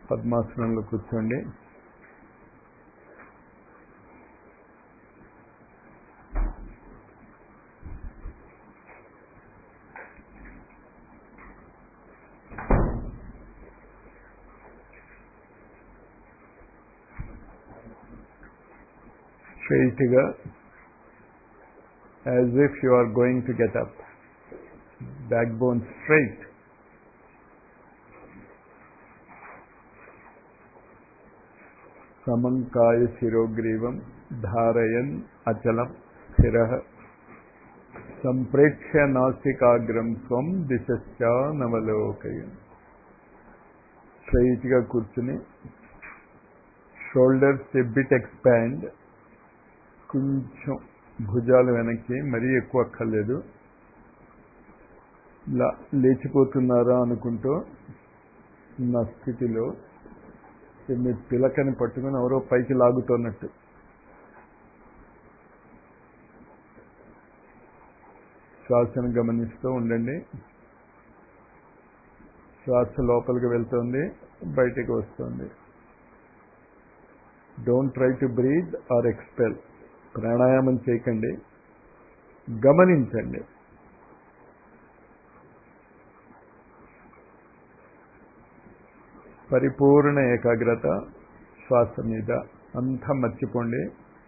పద్మాసనంలో కూర్చోండి స్ట్రైట్గా as if you are going to get up backbone straight సమంకాయ శిరోగ్రీవం ధారయన్ అచలం స్థిర సంప్రేక్ష్య నాసికాగ్రం స్వం దిశశ్చ నవలోకయం స్ట్రైట్గా కూర్చుని షోల్డర్స్ బిట్ ఎక్స్పాండ్ కొంచెం భుజాలు వెనక్కి మరీ ఎక్కువ అక్కర్లేదు ఇలా లేచిపోతున్నారా అనుకుంటూ నా స్థితిలో మీ పిలకని పట్టుకుని ఎవరో పైకి లాగుతున్నట్టు శ్వాసను గమనిస్తూ ఉండండి శ్వాస లోపలికి వెళ్తుంది బయటికి వస్తుంది don't try to breathe or expel ప్రాణాయామం చేయకండి గమనించండి పరిపూర్ణ ఏకాగ్రత శ్వాస మీద అంతా మర్చిపోండి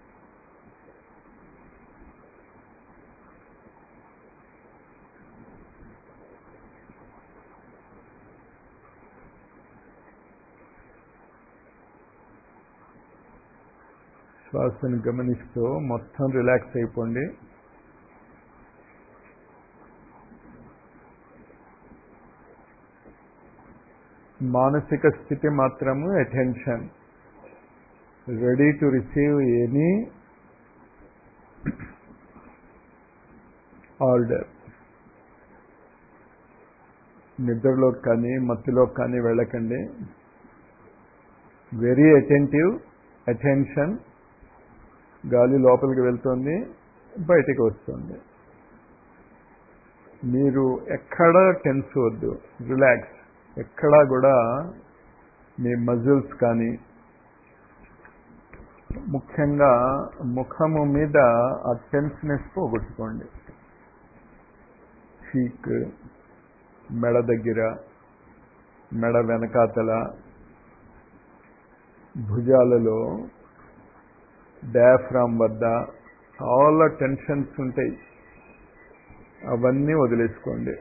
శ్వాసను గమనిస్తూ మొత్తం రిలాక్స్ అయిపోండి మానసిక స్థితి మాత్రము attention ready to receive any order నిద్రలో కానీ మత్తులో కానీ వెళ్ళకండి వెరీ అటెంటివ్ అటెన్షన్ గాలి లోపలికి వెళ్తుంది బయటికి వస్తుంది మీరు ఎక్కడా టెన్స్ వద్దు రిలాక్స్ ఎక్కడా కూడా మీ మజిల్స్ కానీ ముఖ్యంగా ముఖము మీద ఆ టెన్స్నెస్ పోగొట్టుకోండి చీక్ మెడ దగ్గర మెడ వెనకాతల భుజాలలో డయాఫ్రామ్ వద్ద చాలా టెన్షన్స్ ఉంటాయి అవన్నీ వదిలేసుకోండి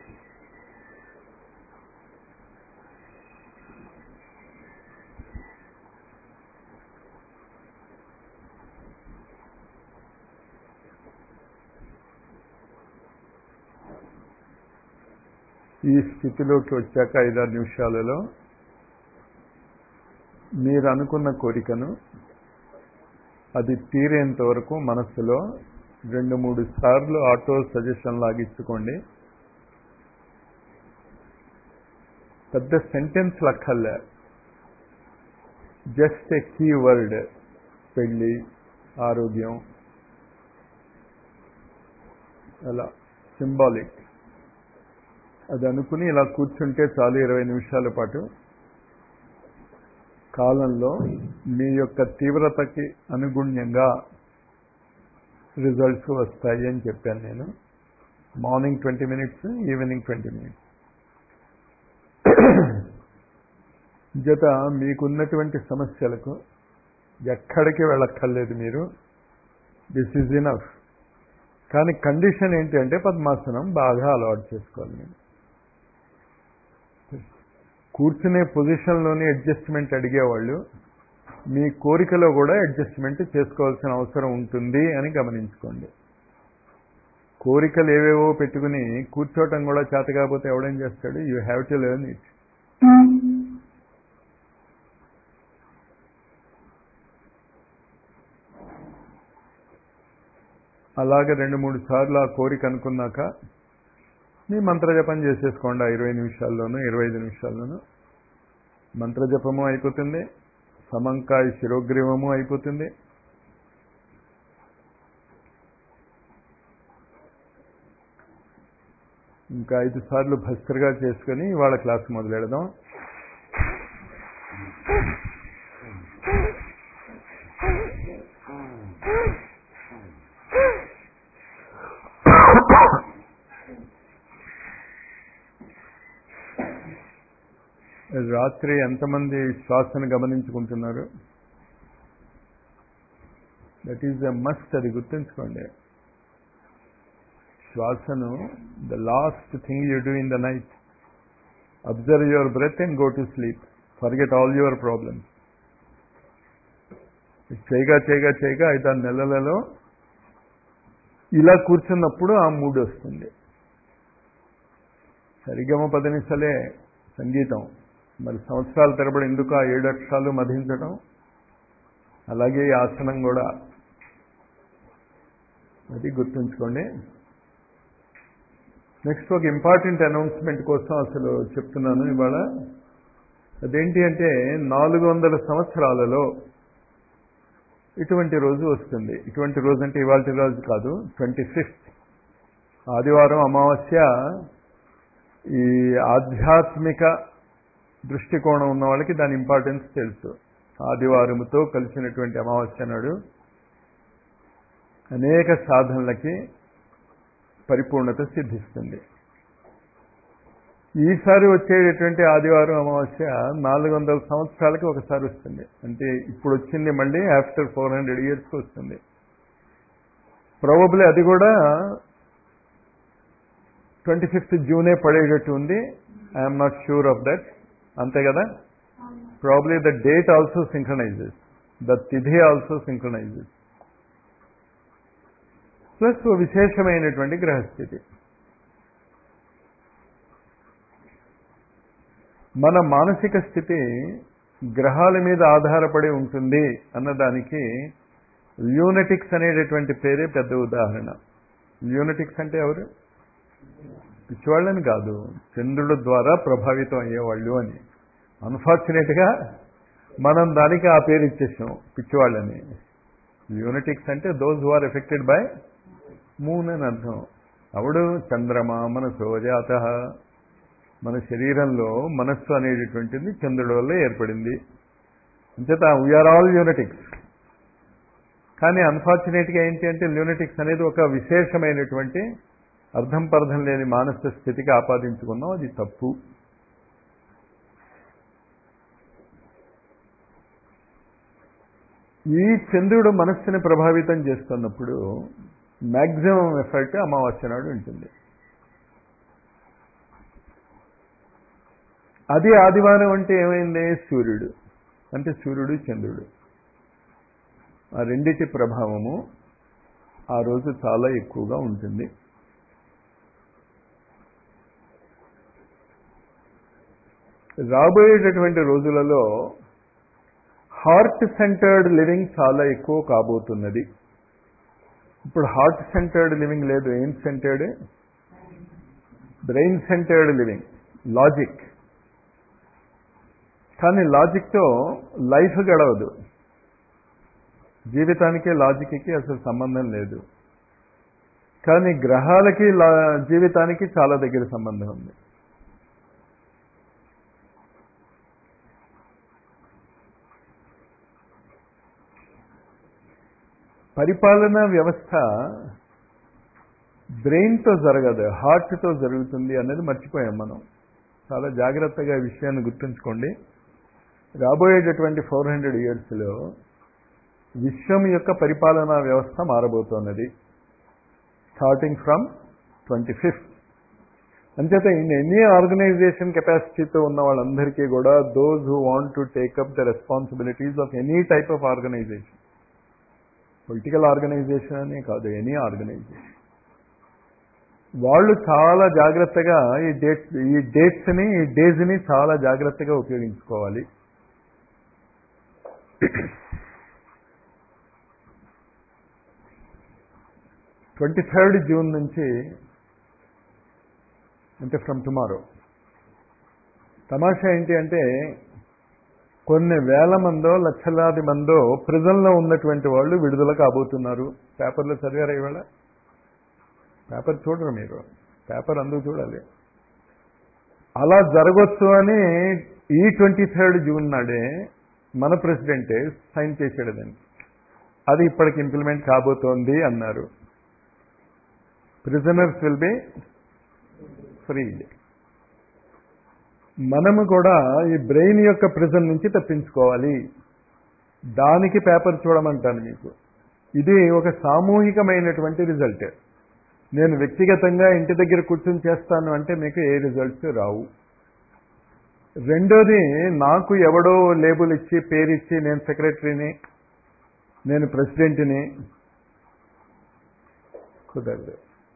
ఈ స్థితిలోకి వచ్చాక ఐదారు నిమిషాలలో మీరు అనుకున్న కోరికను అది తీరేంత వరకు మనస్సులో రెండు మూడు సార్లు ఆటో సజెషన్ లాగించుకోండి పెద్ద సెంటెన్స్ లక్కర్లే జస్ట్ ఏ కీ వర్డ్ పెళ్ళి ఆరోగ్యం అలా సింబాలిక్ అది అనుకుని ఇలా కూర్చుంటే చాలు ఇరవై నిమిషాల పాటు కాలంలో మీ యొక్క తీవ్రతకి అనుగుణ్యంగా రిజల్ట్స్ వస్తాయి అని చెప్పాను నేను morning twenty minutes evening twenty minutes జత మీకున్నటువంటి సమస్యలకు ఎక్కడికి వెళ్ళక్కర్లేదు మీరు దిస్ ఈజ్ ఇనఫ్ కానీ కండిషన్ ఏంటి అంటే పద్మాసనం బాగా అలవాటు చేసుకోవాలి మీరు కూర్చునే పొజిషన్లోనే అడ్జస్ట్మెంట్ అడిగేవాళ్ళు మీ కోరికలో కూడా అడ్జస్ట్మెంట్ చేసుకోవాల్సిన అవసరం ఉంటుంది అని గమనించుకోండి కోరికలు ఏవేవో పెట్టుకుని కూర్చోవటం కూడా చేత కాకపోతే ఎవడేం చేస్తాడు you have to learn it అలాగే రెండు మూడు సార్లు ఆ కోరిక అనుకున్నాక మీ మంత్రజపం చేసేసుకోండి ఆ ఇరవై నిమిషాల్లోనూ ఇరవై ఐదు నిమిషాల్లోనూ మంత్రజపము అయిపోతుంది సమంకాయ శిరోగ్రీవము అయిపోతుంది ఇంకా ఐదు సార్లు భస్కర్గా చేసుకుని ఇవాళ క్లాస్ మొదలెడదాం రాత్రి ఎంతమంది శ్వాసను గమనించుకుంటున్నారు దట్ ఈజ్ ఎ మస్ట్ అది గుర్తుంచుకోండి శ్వాసను the last thing you do in the night observe your breath and go to sleep forget all your problems చేయగా చేయగా చేయగా ఐదారు నెలలలో ఇలా కూర్చున్నప్పుడు ఆ మూడ్ వస్తుంది సరిగమ పదనిసలే సంగీతం మరి సంవత్సరాల తరబడి ఎందుకు ఆ ఏడు అక్షరాలు మధించడం అలాగే ఈ ఆసనం కూడా అది గుర్తుంచుకోండి నెక్స్ట్ ఒక ఇంపార్టెంట్ అనౌన్స్మెంట్ కోసం అసలు చెప్తున్నాను ఇవాళ అదేంటి అంటే నాలుగు వందల సంవత్సరాలలో ఇటువంటి రోజు వస్తుంది ఇటువంటి రోజు అంటే ఇవాళ రోజు కాదు ట్వంటీ ఫిఫ్త్ ఆదివారం అమావాస్య ఈ ఆధ్యాత్మిక దృష్టికోణం ఉన్న వాళ్ళకి దాని ఇంపార్టెన్స్ తెలుసు ఆదివారముతో కలిసినటువంటి అమావాస్య నాడు అనేక సాధనలకి పరిపూర్ణత సిద్ధిస్తుంది ఈసారి వచ్చేటటువంటి ఆదివారం అమావాస్య నాలుగు వందల సంవత్సరాలకి ఒకసారి వస్తుంది అంటే ఇప్పుడు వచ్చింది మళ్ళీ ఆఫ్టర్ ఫోర్ హండ్రెడ్ ఇయర్స్కి వస్తుంది ప్రాబబ్లీ అది కూడా ట్వంటీ ఫిఫ్త్ జూనే పడేటట్టు ఉంది I'm not sure of that అంతే కదా probably the date also synchronises ద తిథి ఆల్సో సింక్రనైజెస్ ప్లస్ విశేషమైనటువంటి గ్రహస్థితి మన మానసిక స్థితి గ్రహాల మీద ఆధారపడి ఉంటుంది అన్నదానికి ల్యూనటిక్స్ అనేటటువంటి పేరే పెద్ద ఉదాహరణ ల్యూనటిక్స్ అంటే ఎవరు పిచ్చివాళ్ళని కాదు చంద్రుడు ద్వారా ప్రభావితం అయ్యేవాళ్ళు అని అన్ఫార్చునేట్గా మనం దానికి ఆ పేరు ఇచ్చేసాం పిచ్చివాళ్ళని యూనిటిక్స్ అంటే those who are affected by moon అని అర్థం అవుడు చంద్రమ మనసు జాత మన శరీరంలో మనస్సు అనేటటువంటిది చంద్రుడి వల్ల ఏర్పడింది అంచేత వీఆర్ ఆల్ యూనిటిక్స్ కానీ అన్ఫార్చునేట్గా ఏంటి అంటే ల్యూనటిక్స్ అనేది ఒక విశేషమైనటువంటి అర్థం పర్థం లేని మానసిక స్థితికి ఆపాదించుకున్నాం అది తప్పు ఈ చంద్రుడు మనస్సుని ప్రభావితం చేస్తున్నప్పుడు మ్యాక్సిమం ఎఫర్ట్ అమావాస్య నాడు ఉంటుంది అది ఆదివారం అంటే ఏమైంది సూర్యుడు అంటే సూర్యుడు చంద్రుడు ఆ రెండిటి ప్రభావము ఆ రోజు చాలా ఎక్కువగా ఉంటుంది రాబోయేటటువంటి రోజులలో హార్ట్ సెంటర్డ్ లివింగ్ చాలా ఎక్కువ కాబోతున్నది ఇప్పుడు హార్ట్ సెంటర్డ్ లివింగ్ లేదు ఏం centred brain centred living logic కానీ లాజిక్తో లైఫ్ గడవదు జీవితానికి లాజిక్కి అసలు సంబంధం లేదు కానీ గ్రహాలకి జీవితానికి చాలా దగ్గర సంబంధం ఉంది పరిపాలనా వ్యవస్థ బ్రెయిన్తో జరగదు హార్ట్తో జరుగుతుంది అనేది మర్చిపోయాం మనం చాలా జాగ్రత్తగా ఈ విషయాన్ని గుర్తుంచుకోండి రాబోయేటటువంటి ఫోర్ హండ్రెడ్ ఇయర్స్లో విశ్వం యొక్క పరిపాలనా వ్యవస్థ మారబోతోన్నది స్టార్టింగ్ ఫ్రమ్ ట్వంటీ ఫిఫ్త్ అంచేత ఇన్ ఎనీ ఆర్గనైజేషన్ కెపాసిటీతో ఉన్న వాళ్ళందరికీ కూడా those who want to take up the responsibilities of any type of organisation political organisation అనే కాదు ఎనీ ఆర్గనైజేషన్ వాళ్ళు చాలా జాగ్రత్తగా ఈ డేట్ ఈ డేట్స్ని ఈ డేస్ని చాలా జాగ్రత్తగా ఉపయోగించుకోవాలి ట్వంటీ థర్డ్ జూన్ నుంచి అంటే ఫ్రమ్ టుమారో తమాషా ఏంటి అంటే కొన్ని వేల మందో లక్షలాది మందో ప్రిజన్లో ఉన్నటువంటి వాళ్ళు విడుదల కాబోతున్నారు పేపర్లో చదివారా ఇవాళ పేపర్ చూడరు మీరు పేపర్ అందుకు చూడాలి అలా జరగచ్చు అని ఈ ట్వంటీ థర్డ్ జూన్ నాడే మన ప్రెసిడెంటే సైన్ చేశాడు దాన్ని అది ఇప్పటికి ఇంప్లిమెంట్ కాబోతోంది అన్నారు ప్రిజనర్స్ విల్ బి ఫ్రీడ్ మనము కూడా ఈ బ్రెయిన్ యొక్క ప్రిజన్ నుంచి తప్పించుకోవాలి దానికి పేపర్ చూడమంటాను మీకు ఇది ఒక సామూహికమైనటువంటి రిజల్ట్ నేను వ్యక్తిగతంగా ఇంటి దగ్గర కూర్చొని చేస్తాను అంటే మీకు ఏ రిజల్ట్స్ రావు రెండోది నాకు ఎవడో లేబుల్ ఇచ్చి పేరు ఇచ్చి నేను సెక్రటరీని నేను ప్రెసిడెంట్ని కుదరదు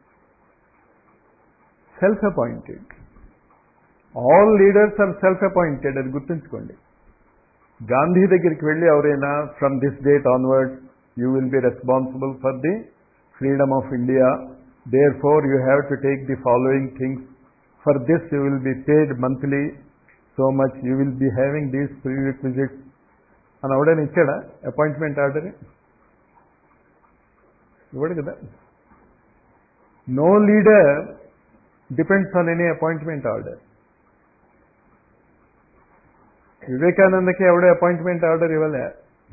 self appointed all leaders are self appointed అది గుర్తుంచుకోండి గాంధీ దగ్గరికి వెళ్ళి ఎవరైనా from this date onwards you will be responsible for the freedom of India therefore you have to take the following things for this you will be paid monthly so much you will be having these prerequisites అని ఎవడైనా ఇచ్చాడా appointment order ఇవ్వడు కదా no leader depends on any appointment order వివేకానందకి ఎవడే appointment order ఇవ్వలే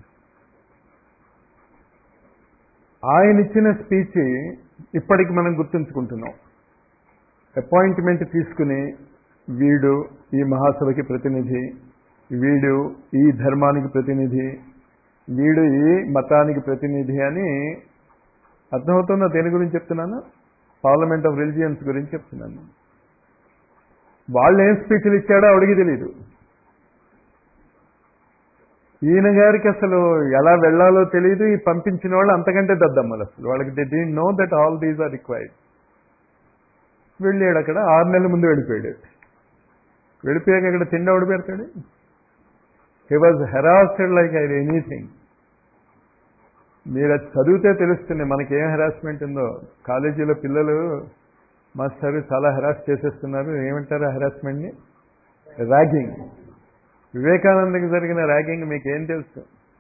ఆయన ఇచ్చిన speech ఇప్పటికి మనం గుర్తుంచుకుంటున్నాం అపాయింట్మెంట్ తీసుకుని వీడు ఈ మహాసభకి ప్రతినిధి వీడు ఈ ధర్మానికి ప్రతినిధి వీడు ఈ మతానికి ప్రతినిధి అని అర్థమవుతుందా దేని గురించి చెప్తున్నాను పార్లమెంట్ ఆఫ్ రిలిజియన్స్ గురించి చెప్తున్నాను వాళ్ళు ఏం స్పీచ్లు ఇచ్చాడో ఆవిడికి తెలియదు ఈయన గారికి అసలు ఎలా వెళ్లాలో తెలియదు ఈ పంపించిన వాళ్ళు అంతకంటే దద్దమ్మలు అసలు వాళ్ళకి they did know that all these are required వెళ్ళాడు అక్కడ ఆరు నెలల ముందు వెళ్ళిపోయాడు వెళ్ళిపోయాక అక్కడ తిండి ఎవడు పెడతాడు he was harassed like I anything మీరు అది చదివితే తెలుస్తుంది మనకి ఏం హెరాస్మెంట్ ఉందో కాలేజీలో పిల్లలు మాస్టర్ చాలా హెరాస్ చేసేస్తున్నారు ఏమంటారు హెరాస్మెంట్ని ర్యాగింగ్ వివేకానందకి జరిగిన ర్యాగింగ్ మీకు ఏం తెలుసు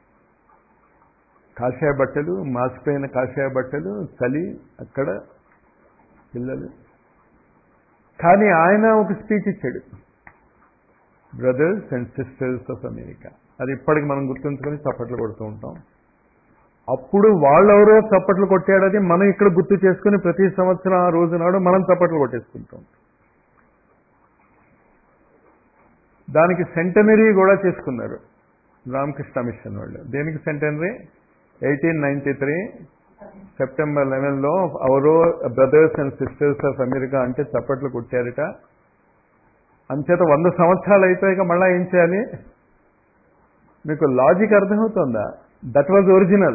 కాషాయ బట్టలు మాసిపోయిన కాషాయ బట్టలు చలి అక్కడ పిల్లలు కానీ ఆయన ఒక స్పీచ్ ఇచ్చాడు brothers and sisters of America అది ఇప్పటికి మనం గుర్తుంచుకొని చప్పట్లు కొడుతూ ఉంటాం అప్పుడు వాళ్ళెవరో చప్పట్లు కొట్టాడది మనం ఇక్కడ గుర్తు చేసుకుని ప్రతి సంవత్సరం ఆ రోజు నాడు మనం చప్పట్లు కొట్టేసుకుంటాం దానికి సెంటనరీ కూడా చేసుకున్నారు రామకృష్ణ మిషన్ వాళ్ళు దేనికి centenary eighteen ninety three September లెవెన్లో అవరో brothers and sisters of America అంటే చప్పట్లు కొట్టారట అంచేత వంద సంవత్సరాలు అయిపోయాక మళ్ళీ ఏం చేయాలి మీకు లాజిక్ అర్థమవుతుందా that was original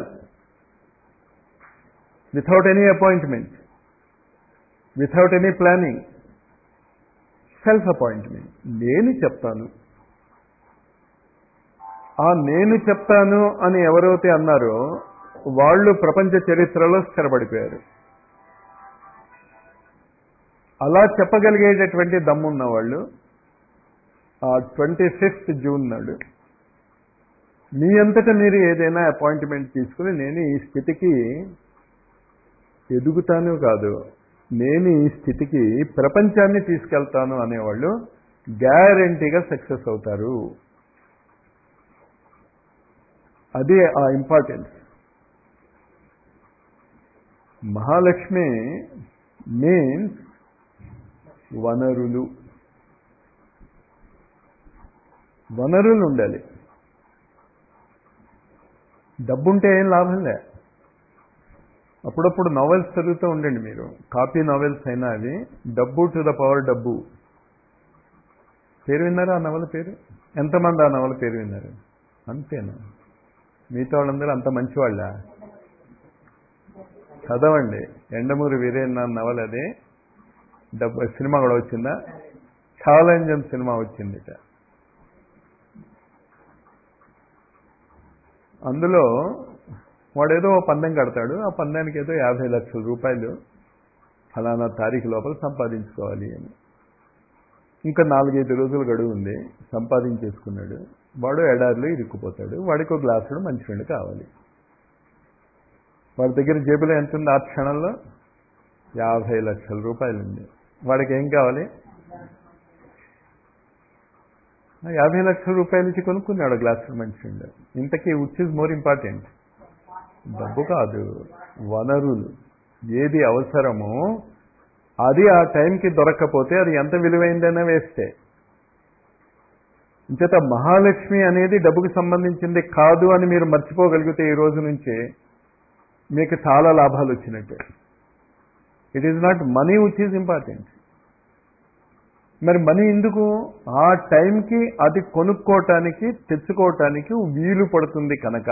without any appointment without any planning self appointment నేను చెప్తాను ఆ నేను చెప్తాను అని ఎవరైతే అన్నారో వాళ్ళు ప్రపంచ చరిత్రలో స్థిరపడిపోయారు అలా చెప్పగలిగేటటువంటి దమ్మున్న వాళ్ళు ఆ ట్వంటీ ఫిఫ్త్ జూన్ నాడు మీ అంతటా మీరు ఏదైనా అపాయింట్మెంట్ తీసుకుని నేను ఈ స్థితికి ఎదుగుతాను కాదు నేను ఈ స్థితికి ప్రపంచాన్ని తీసుకెళ్తాను అనేవాళ్ళు గ్యారంటీగా సక్సెస్ అవుతారు అదే ఆ ఇంపార్టెన్స్ మహాలక్ష్మి మీన్స్ వనరులు వనరులు ఉండాలి డబ్బుంటే ఏం లాభం లే అప్పుడప్పుడు నావెల్స్ చదువుతూ ఉండండి మీరు కాపీ నావెల్స్ అయినా అవి డబ్బు టు ద పవర్ డబ్బు పేరు విన్నారా ఆ నవల పేరు ఎంతమంది ఆ నవల పేరు విన్నారు అంతేనా మిగతా వాళ్ళందరూ అంత మంచివాళ్ళ చదవండి ఎండమూరి వీరేన్న నవల అది డబ్బు సినిమా కూడా వచ్చిందా ఛాలెంజన్ సినిమా వచ్చిందిట అందులో వాడేదో పందెం కడతాడు ఆ పందానికి ఏదో యాభై లక్షల రూపాయలు ఫలానా తారీఖు లోపల సంపాదించుకోవాలి అని ఇంకా నాలుగైదు రోజులు గడువు ఉంది సంపాదించేసుకున్నాడు వాడు ఎడారిలో ఇరుక్కుపోతాడు వాడికి ఒక గ్లాసుడు మంచినీళ్ళు కావాలి వాడి దగ్గర జేబులో ఎంత ఉంది ఆ క్షణంలో యాభై లక్షల రూపాయలు ఉంది వాడికి ఏం కావాలి యాభై లక్షల రూపాయల నుంచి కొనుక్కున్నాడు గ్లాసులు మనిషి ఇంతకీ విచ్ ఇస్ మోర్ ఇంపార్టెంట్ డబ్బు కాదు వనరులు ఏది అవసరమో అది ఆ టైంకి దొరక్కపోతే అది ఎంత విలువైందైనా వేస్తే ఇంచేత మహాలక్ష్మి అనేది డబ్బుకు సంబంధించింది కాదు అని మీరు మర్చిపోగలిగితే ఈ రోజు నుంచే మీకు చాలా లాభాలు వచ్చినట్టే it is not money which is important మరి మనీ ఎందుకు ఆ టైంకి అది కొనుక్కోవటానికి తెచ్చుకోవటానికి వీలు పడుతుంది కనుక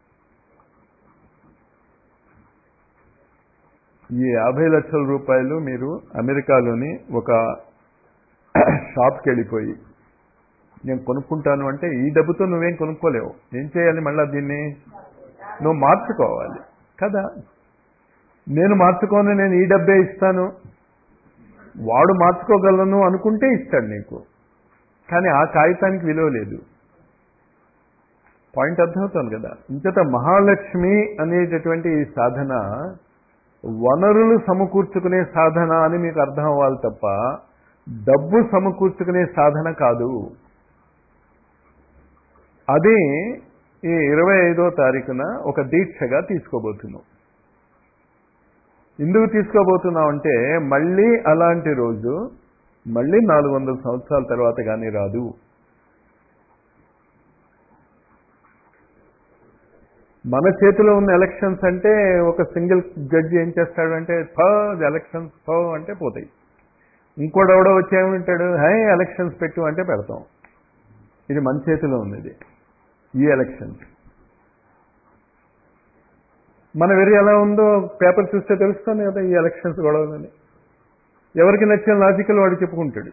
ఈ యాభై లక్షల రూపాయలు మీరు అమెరికాలోని ఒక షాప్కి వెళ్ళిపోయి నేను కొనుక్కుంటాను అంటే ఈ డబ్బుతో నువ్వేం కొనుక్కోలేవు ఏం చేయాలి మళ్ళీ దీన్ని నువ్వు మార్చుకోవాలి కదా నేను మార్చుకోను నేను ఈ డబ్బే ఇస్తాను వాడు మార్చుకోగలను అనుకుంటే ఇస్తాడు నీకు కానీ ఆ కాగితానికి విలువ లేదు పాయింట్ అర్థమవుతుంది కదా ఇంతట మహాలక్ష్మి అనేటటువంటి ఈ సాధన వనరులు సమకూర్చుకునే సాధన అని మీకు అర్థం అవ్వాలి తప్ప డబ్బు సమకూర్చుకునే సాధన కాదు అది ఈ ఇరవై ఐదో తారీఖున ఒక దీక్షగా తీసుకోబోతున్నాం ఎందుకు తీసుకోబోతున్నాం అంటే మళ్ళీ అలాంటి రోజు మళ్ళీ నాలుగు వందల సంవత్సరాల తర్వాత కానీ రాదు మన చేతిలో ఉన్న ఎలక్షన్స్ అంటే ఒక సింగిల్ జడ్జి ఏం చేస్తాడంటే ఫస్ట్ ఎలక్షన్స్ ఫో అంటే పోతాయి ఇంకోటి ఎవడో వచ్చేమంటాడు హై ఎలక్షన్స్ పెట్టు అంటే పెడతాం ఇది మన చేతిలో ఉన్నది ఈ ఎలక్షన్స్ మన వెరీ ఎలా ఉందో పేపర్ చూస్తే తెలుస్తుంది కదా ఈ ఎలక్షన్స్ గొడవలని ఎవరికి నచ్చిన లాజికల్ వాడు చెప్పుకుంటాడు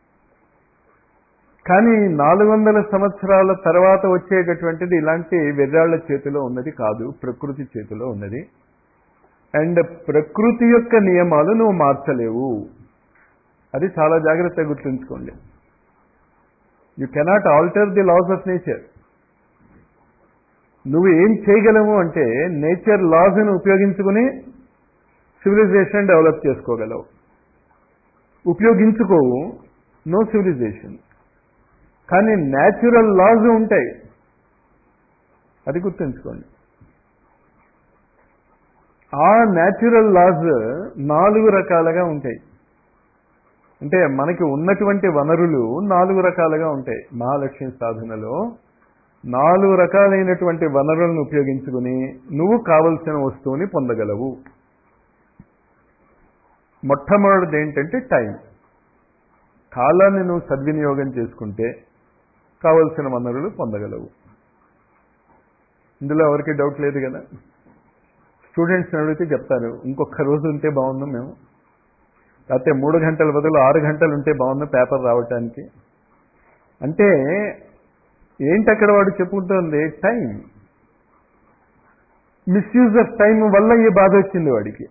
కానీ నాలుగు వందల సంవత్సరాల తర్వాత వచ్చేటటువంటిది ఇలాంటి వెర్రాళ్ల చేతిలో ఉన్నది కాదు ప్రకృతి చేతిలో ఉన్నది అండ్ ప్రకృతి యొక్క నియమాలు నువ్వు మార్చలేవు అది చాలా జాగ్రత్తగా గుర్తుంచుకోండి you cannot alter the laws of nature నువ్వు ఏం చేయగలవు అంటే నేచర్ లాస్ని ఉపయోగించుకుని సివిలైజేషన్ డెవలప్ చేసుకోగలవు ఉపయోగించుకోవు నో సివిలైజేషన్ కానీ న్యాచురల్ లాస్ ఉంటాయి అది గుర్తుంచుకోండి ఆ న్యాచురల్ లాస్ నాలుగు రకాలుగా ఉంటాయి అంటే మనకి ఉన్నటువంటి వనరులు నాలుగు రకాలుగా ఉంటాయి మహాలక్ష్మి సాధనలో నాలుగు రకాలైనటువంటి వనరులను ఉపయోగించుకుని నువ్వు కావలసిన వస్తువుని పొందగలవు మొట్టమొదటిది ఏంటంటే టైం కాలాన్ని నువ్వు సద్వినియోగం చేసుకుంటే కావలసిన వనరులు పొందగలవు ఇందులో ఎవరికి డౌట్ లేదు కదా స్టూడెంట్స్ని అడిగితే చెప్తారు ఇంకొక రోజు ఉంటే బాగుందాం మేము లేకపోతే మూడు గంటల బదులు ఆరు గంటలు ఉంటే బాగుంది పేపర్ రావటానికి అంటే ఏంటి అక్కడ వాడు చెప్పుకుంటుంది టైం మిస్యూజ్ ఆఫ్ టైం వల్ల ఈ బాధ వచ్చింది వాడికి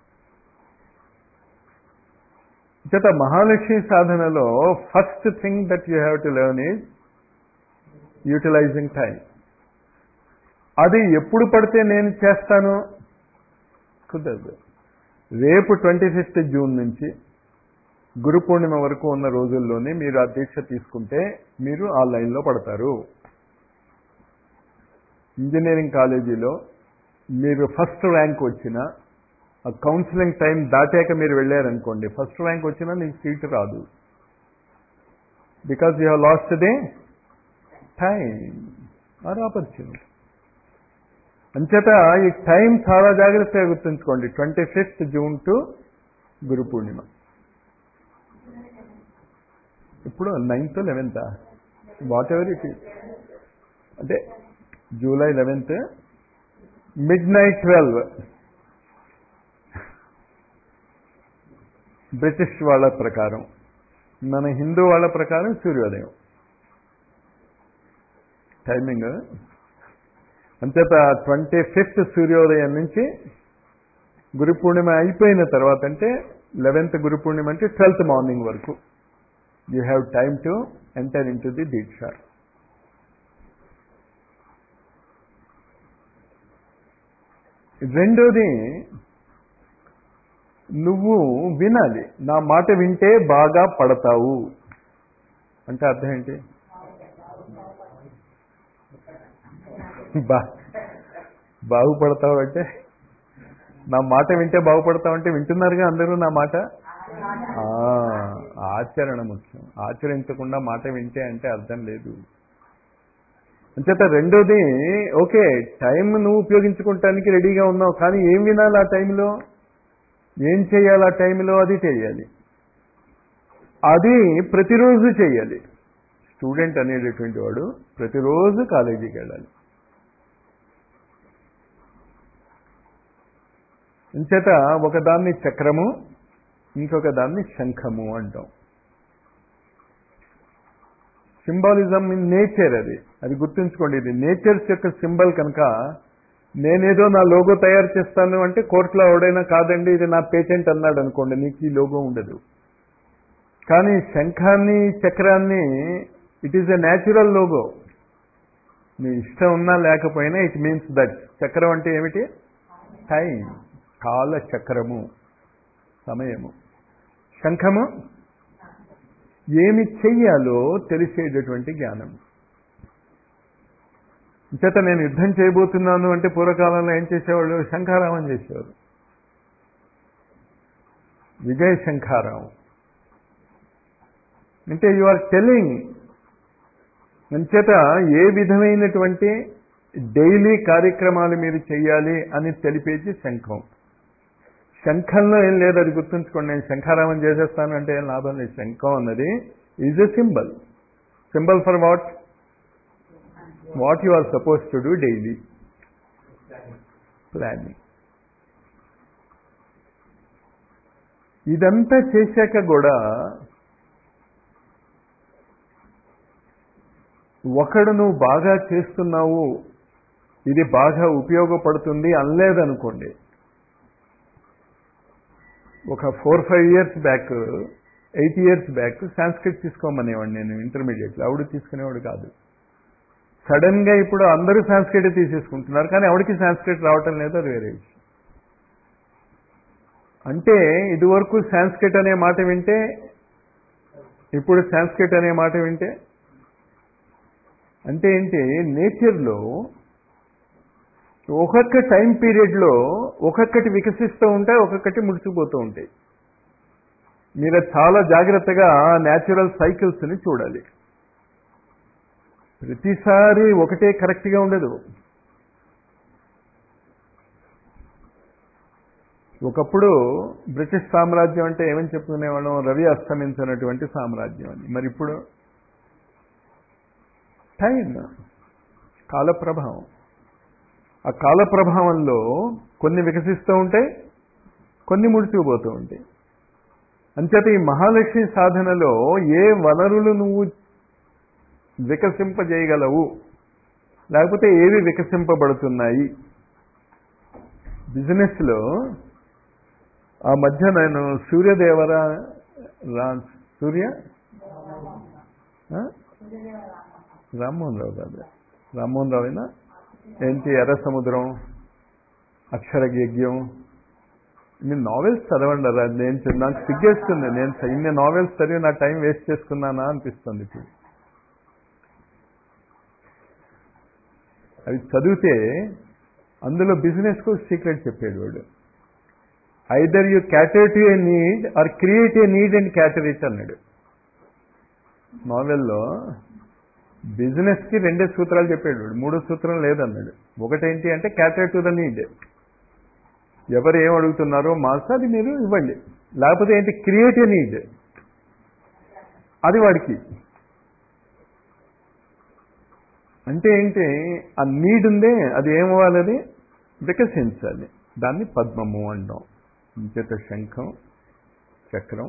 చేత మహాలక్ష్మి సాధనలో first thing that you have to learn is utilising time అది ఎప్పుడు పడితే నేను చేస్తాను కుదరదు రేపు ట్వంటీ ఫిఫ్త్ జూన్ నుంచి గురు పూర్ణిమ వరకు ఉన్న రోజుల్లోనే మీరు ఆ దీక్ష తీసుకుంటే మీరు ఆ లైన్లో పడతారు ఇంజనీరింగ్ కాలేజీలో మీరు ఫస్ట్ ర్యాంక్ వచ్చిన ఆ కౌన్సిలింగ్ టైం దాటాక మీరు వెళ్ళారనుకోండి ఫస్ట్ ర్యాంక్ వచ్చినా నీకు సీట్ రాదు because you have lost the time or opportunity అంచేత ఈ టైం చాలా జాగ్రత్తగా గుర్తుంచుకోండి twenty fifth June to Guru Purnima ఇప్పుడు ninth eleventh whatever it is అంటే July eleventh midnight twelve British వాళ్ళ ప్రకారం మన హిందూ వాళ్ళ ప్రకారం సూర్యోదయం టైమింగ్ అంచేత ట్వంటీ ఫిఫ్త్ సూర్యోదయం నుంచి గురు పూర్ణిమ అయిపోయిన తర్వాత అంటే లెవెన్త్ గురు పూర్ణిమ అంటే ట్వెల్త్ మార్నింగ్ వరకు you have time to enter into the దీక్ష రెండోది నువ్వు వినాలి నా మాట వింటే బాగా పడతావు అంటే అర్థం ఏంటి బా బాగుపడతావంటే నా మాట వింటే బాగుపడతావంటే వింటున్నారుగా అందరూ నా మాట ఆ, ఆచరణ ముఖ్యం ఆచరించకుండా మాట వింటే అంటే అర్థం లేదు అంచేత రెండోది ఓకే టైం నువ్వు ఉపయోగించుకోవటానికి రెడీగా ఉన్నావు కానీ ఏం వినాలి ఆ టైంలో ఏం చేయాలి ఆ టైంలో అది చేయాలి అది ప్రతిరోజు చేయాలి స్టూడెంట్ అనేటటువంటి వాడు ప్రతిరోజు కాలేజీకి వెళ్ళాలి ఇంచేత ఒకదాన్ని చక్రము ఇంకొక దాన్ని శంఖము అంటాం సింబాలిజం ఇన్ నేచర్ అది అది గుర్తుంచుకోండి ఇది నేచర్స్ యొక్క సింబల్ కనుక నేనేదో నా లోగో తయారు చేస్తాను అంటే కోర్టులో ఎవడైనా కాదండి ఇది నా పేటెంట్ అన్నాడు అనుకోండి నీకు ఈ లోగో ఉండదు కానీ శంఖాన్ని చక్రాన్ని it is a natural logo నీ ఇష్టం ఉన్నా లేకపోయినా ఇట్ మీన్స్ దట్ చక్రం అంటే ఏమిటి టైం కాల చక్రము సమయము శంఖము ఏమి చెయ్యాలో తెలిసేటటువంటి జ్ఞానం చేత నేను యుద్ధం చేయబోతున్నాను అంటే పూర్వకాలంలో ఏం చేసేవాళ్ళు శంఖారామం చేసేవారు విజయ శంఖారామం అంటే యు ఆర్ టెల్లింగ్ అంచేత ఏ విధమైనటువంటి డైలీ కార్యక్రమాలు మీరు చేయాలి అని తెలిపేది శంఖం శంఖంలో ఏం లేదు అది గుర్తుంచుకోండి నేను శంఖారామం చేసేస్తాను అంటే ఏం లాభం లేదు శంఖం అన్నది is a symbol symbol for what what you are suppose to do daily planning ఇదంతా చేశాక కూడా ఒకడు నువ్వు బాగా చేస్తున్నావు ఇది బాగా ఉపయోగపడుతుంది అనలేదనుకోండి ఒక four five years back eight years back Sanskrit తీసుకోమనేవాడు నేను ఇంటర్మీడియట్లో ఆవిడ తీసుకునేవాడు కాదు సడన్ గా ఇప్పుడు అందరూ సాంస్క్రిట్ తీసేసుకుంటున్నారు కానీ ఎవరికి సాంస్క్రిట్ రావటం లేదు అది వేరే విషయం అంటే ఇదివరకు సాంస్క్రిట్ అనే మాట వింటే ఇప్పుడు సాంస్క్రిట్ అనే మాట వింటే అంటే ఏంటి నేచర్లో ఒక్కొక్క టైం పీరియడ్లో ఒక్కొక్కటి వికసిస్తూ ఉంటాయి ఒక్కొక్కటి ముడిచిపోతూ ఉంటాయి మీరు చాలా జాగ్రత్తగా న్యాచురల్ సైకిల్స్ని చూడాలి ప్రతిసారి ఒకటే కరెక్ట్గా ఉండదు ఒకప్పుడు బ్రిటిష్ సామ్రాజ్యం అంటే ఏమని చెప్పుకునేవాళ్ళం రవి అస్తమించినటువంటి సామ్రాజ్యం అని మరి ఇప్పుడు టైం కాల ప్రభావం ఆ కాల ప్రభావంలో కొన్ని వికసిస్తూ ఉంటాయి కొన్ని ముడిచిపోతూ ఉంటాయి అంచేత ఈ మహాలక్ష్మి సాధనలో ఏ వనరులు నువ్వు వికసింపజేయగలవు లేకపోతే ఏవి వికసింపబడుతున్నాయి బిజినెస్లో ఆ మధ్య నేను సూర్యదేవర రా సూర్య రామ్మోహన్ రావు కాదు రామ్మోహన్ రావేనా ఏంటి ఎర్ర సముద్రం అక్షర యజ్ఞం మీ నావెల్స్ చదవండి అలా నేను నాకు సిగ్గేస్తుంది నేను ఇన్ని నావెల్స్ చదివి నా టైం వేస్ట్ చేసుకున్నానా అనిపిస్తుంది ఇప్పుడు అవి చదివితే అందులో బిజినెస్కు సీక్రెట్ చెప్పాడు వాడు either you cater to a need or create a need and cater it అన్నాడు నావెల్లో బిజినెస్కి రెండే సూత్రాలు చెప్పాడు వాడు మూడో సూత్రం లేదన్నాడు ఒకటేంటి అంటే క్యాటర్ టు ద నీడ్ ఎవరు ఏం అడుగుతున్నారో మార్క్స్ అది మీరు ఇవ్వండి లేకపోతే ఏంటి క్రియేట్ ఏ నీడ్ అది వాడికి అంటే ఏంటి ఆ నీడ్ ఉందే అది ఏమవ్వాలి అది వికసించాలి దాన్ని పద్మము అంటాం ఇంచేత శంఖం చక్రం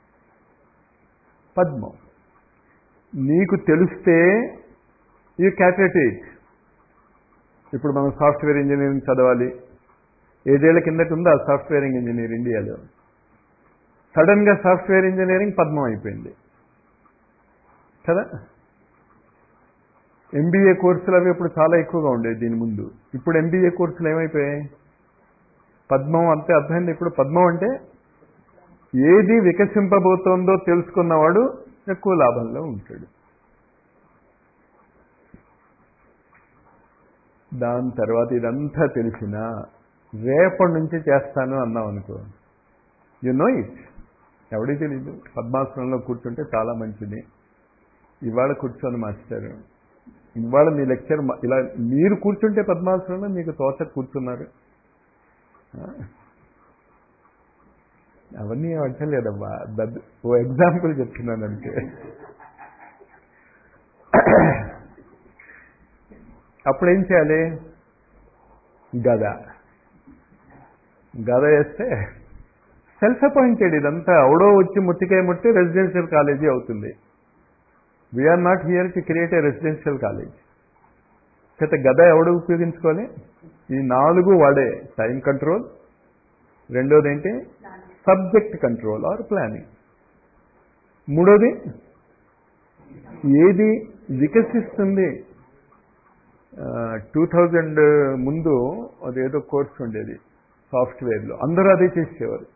పద్మం నీకు తెలిస్తే యూ క్యాటరేట్ ఇప్పుడు మనం సాఫ్ట్వేర్ ఇంజనీరింగ్ చదవాలి ఏడేళ్ల కిందట ఉంది ఆ సాఫ్ట్వేర్ ఇంజనీర్ ఇండియాలో సడన్ గా సాఫ్ట్వేర్ ఇంజనీరింగ్ పద్మం అయిపోయింది కదా ఎంబీఏ కోర్సులు అవి ఇప్పుడు చాలా ఎక్కువగా ఉండేది దీని ముందు ఇప్పుడు ఎంబీఏ కోర్సులు ఏమైపోయాయి పద్మం అంటే అర్థమైంది ఇప్పుడు పద్మం అంటే ఏది వికసింపబోతోందో తెలుసుకున్నవాడు ఎక్కువ లాభంలో ఉంటాడు దాని తర్వాత ఇదంతా తెలిసినా రేపటి నుంచి చేస్తాను అన్నాం అనుకో యు నో ఇట్ ఎవడికి తెలీదు పద్మాసనంలో కూర్చుంటే చాలా మంచిది ఇవాళ కూర్చొని మాస్టర్ ఇవాళ మీ లెక్చర్ ఇలా మీరు కూర్చుంటే పద్మాసనంలో మీకు తోచ కూర్చున్నారు అవన్నీ అడగలేదమ్మా దద్ ఓ ఎగ్జాంపుల్ చెప్తున్నానంటే అప్పుడు ఏం చేయాలి గద గద వేస్తే సెల్ఫ్ అపాయింటెడ్ ఇదంతా ఎవడో వచ్చి ముట్టికాయ ముట్టి రెసిడెన్షియల్ కాలేజీ అవుతుంది we are not here to create a residential college చేత గద ఎవడు ఉపయోగించుకోవాలి ఈ నాలుగు వాడే టైం కంట్రోల్ రెండోది ఏంటి సబ్జెక్ట్ కంట్రోల్ ఆర్ ప్లానింగ్ మూడోది ఏది వికసిస్తుంది టూ థౌజండ్ ముందు అదేదో కోర్స్ ఉండేది సాఫ్ట్వేర్లో అందరూ అదే చేసేవారు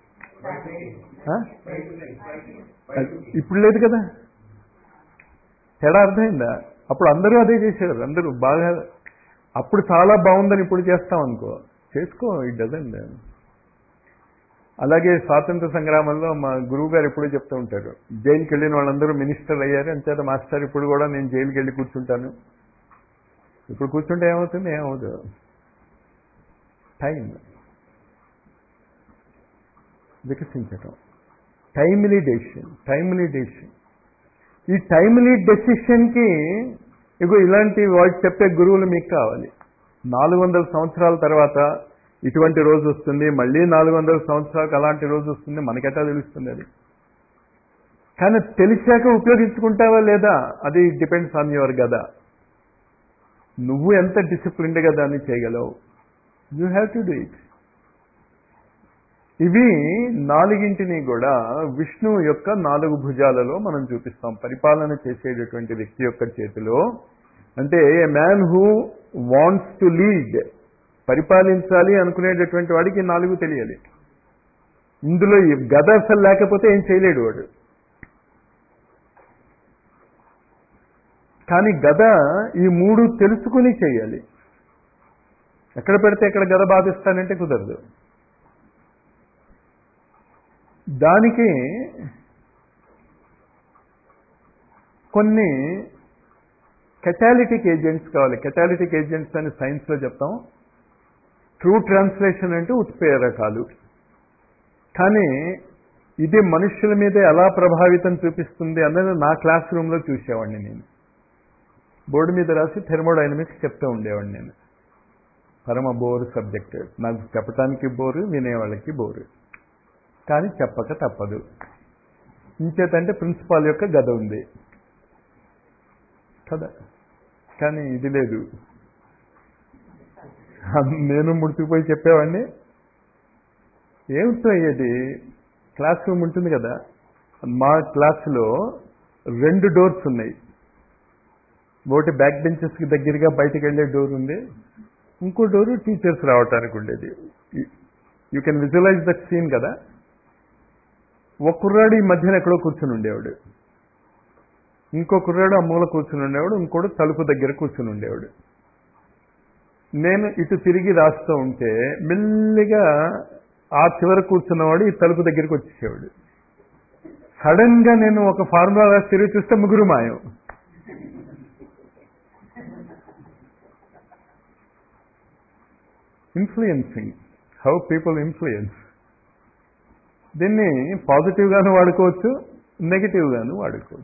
ఇప్పుడు లేదు కదా తేడా అర్థమైందా అప్పుడు అందరూ అదే చేసేవారు అందరూ బాగా అప్పుడు చాలా బాగుందని ఇప్పుడు చేస్తాం అనుకో చేసుకో ఇట్ డజండ్ అలాగే స్వాతంత్ర సంగ్రామంలో మా గురువు గారు ఎప్పుడూ చెప్తూ ఉంటారు జైలుకి వెళ్ళిన వాళ్ళందరూ మినిస్టర్ అయ్యారు అంచేత మాస్టర్ ఇప్పుడు కూడా నేను జైలుకి వెళ్ళి కూర్చుంటాను ఇప్పుడు కూర్చుంటే ఏమవుతుంది ఏమవుతుంది టైం వికసించటం టైమ్లీ డెసిషన్ టైమ్లీ డెసిషన్ ఈ టైమ్లీ డెసిషన్కి ఇగో ఇలాంటి వాళ్ళు చెప్పే గురువులు మీకు కావాలి నాలుగు వందల సంవత్సరాల తర్వాత ఇటువంటి రోజు వస్తుంది మళ్ళీ నాలుగు వందల సంవత్సరాలకు అలాంటి రోజు వస్తుంది మనకెట్టా తెలుస్తుంది అది కానీ తెలిసాక ఉపయోగించుకుంటావా లేదా అది డిపెండ్స్ ఆన్ యువర్ గదా నువ్వు ఎంత డిసిప్లిన్డ్గా దాన్ని చేయగలవు you have to do it ఇవి నాలుగింటిని కూడా విష్ణువు యొక్క నాలుగు భుజాలలో మనం చూపిస్తాం పరిపాలన చేసేటటువంటి వ్యక్తి యొక్క చేతిలో అంటే a man who wants to lead పరిపాలించాలి అనుకునేటటువంటి వాడికి నాలుగు తెలియాలి ఇందులో ఈ గద అసలు లేకపోతే ఏం చేయలేడు వాడు కానీ గద ఈ మూడు తెలుసుకుని చేయాలి ఎక్కడ పెడితే ఎక్కడ గద బాధిస్తానంటే కుదరదు దానికి కొన్ని కెటాలిటిక్ ఏజెంట్స్ కావాలి కెటాలిటిక్ ఏజెంట్స్ అని సైన్స్లో చెప్తాం ట్రూ ట్రాన్స్లేషన్ అంటే ఉత్ప్రేరకాలు కానీ ఇది మనుషుల మీద ఎలా ప్రభావితం చూపిస్తుంది అన్నది నా క్లాస్ రూమ్లో చూసేవాడిని నేను బోర్డు మీద రాసి థెర్మోడైనమిక్స్ చెప్తూ ఉండేవాడిని నేను పరమ బోరు సబ్జెక్ట్ నాకు చెప్పడానికి బోరు వినేవాళ్ళకి బోరు కానీ చెప్పక తప్పదు ఇంచేతంటే ప్రిన్సిపాల్ యొక్క గద ఉంది కదా కానీ ఇది లేదు నేను ముడిచిపోయి చెప్పేవాడిని ఏమిటో అయ్యేది క్లాస్ రూమ్ ఉంటుంది కదా మా క్లాసులో రెండు డోర్స్ ఉన్నాయి ఒకటి బ్యాక్ బెంచెస్కి దగ్గరగా బయటకు వెళ్ళే డోర్ ఉంది ఇంకో డోరు టీచర్స్ రావటానికి ఉండేది you can visualise that scene కదా ఒక కుర్రాడు ఈ మధ్యన ఎక్కడో కూర్చుని ఉండేవాడు ఇంకో కుర్రాడు ఆ మూల కూర్చుని ఉండేవాడు ఇంకోడు తలుపు దగ్గర కూర్చుని ఉండేవాడు నేను ఇటు తిరిగి రాస్తూ ఉంటే మెల్లిగా ఆ చివర కూర్చున్నవాడు ఈ తలుపు దగ్గరికి వచ్చేసేవాడు సడన్ గా నేను ఒక ఫార్ములా రాసి తిరిగి చూస్తే ముగ్గురు మాయం ఇన్ఫ్లుయెన్సింగ్ హౌ పీపుల్ ఇన్ఫ్లుయెన్స్ దీన్ని పాజిటివ్గాను వాడుకోవచ్చు నెగిటివ్గాను వాడుకోవచ్చు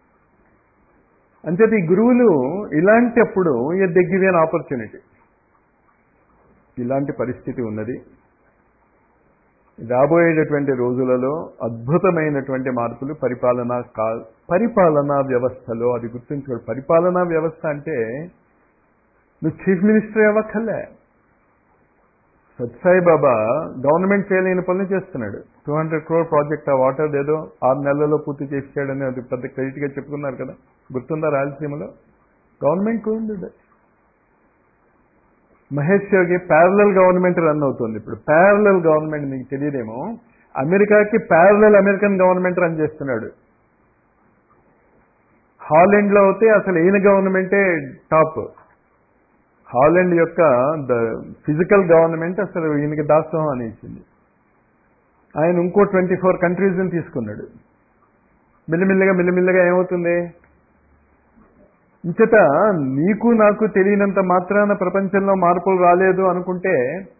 అంచేత ఈ గురువులు ఇలాంటప్పుడు దే గివ్ ఎన్ ఆపర్చునిటీ ఇలాంటి పరిస్థితి ఉన్నది రాబోయేటటువంటి రోజులలో అద్భుతమైనటువంటి మార్పులు పరిపాలనా కా పరిపాలనా వ్యవస్థలో అది గుర్తుంచుకోడు పరిపాలనా వ్యవస్థ అంటే నువ్వు చీఫ్ మినిస్టర్ అవ్వక్కర్లే సత్సాయి బాబా గవర్నమెంట్ చేయలేని పనులు చేస్తున్నాడు టూ హండ్రెడ్ క్రోర్ ప్రాజెక్ట్ ఆ వాటర్ ఏదో ఆరు నెలల్లో పూర్తి చేసాడని అది పెద్ద క్రెడిట్గా చెప్పుకున్నారు కదా గుర్తుందా రాయలసీమలో గవర్నమెంట్ ఉంది Mahesh Yogi parallel government run అవుతుంది ఇప్పుడు ప్యారలల్ గవర్నమెంట్ మీకు తెలియదేమో అమెరికాకి ప్యారలల్ అమెరికన్ గవర్నమెంట్ రన్ చేస్తున్నాడు హాలెండ్ లో అయితే అసలు ఈయన గవర్నమెంటే టాప్ హాలండ్ యొక్క ద ఫిజికల్ గవర్నమెంట్ అసలు ఈయనకి దాసోహం అనేసింది ఆయన ఇంకో ట్వంటీ ఫోర్ కంట్రీస్ని తీసుకున్నాడు మెల్లిమెల్లిగా మెల్లిమెల్లిగా ఏమవుతుంది ఇంచేత నీకు నాకు తెలియనంత మాత్రాన ప్రపంచంలో మార్పులు రాలేదు అనుకుంటే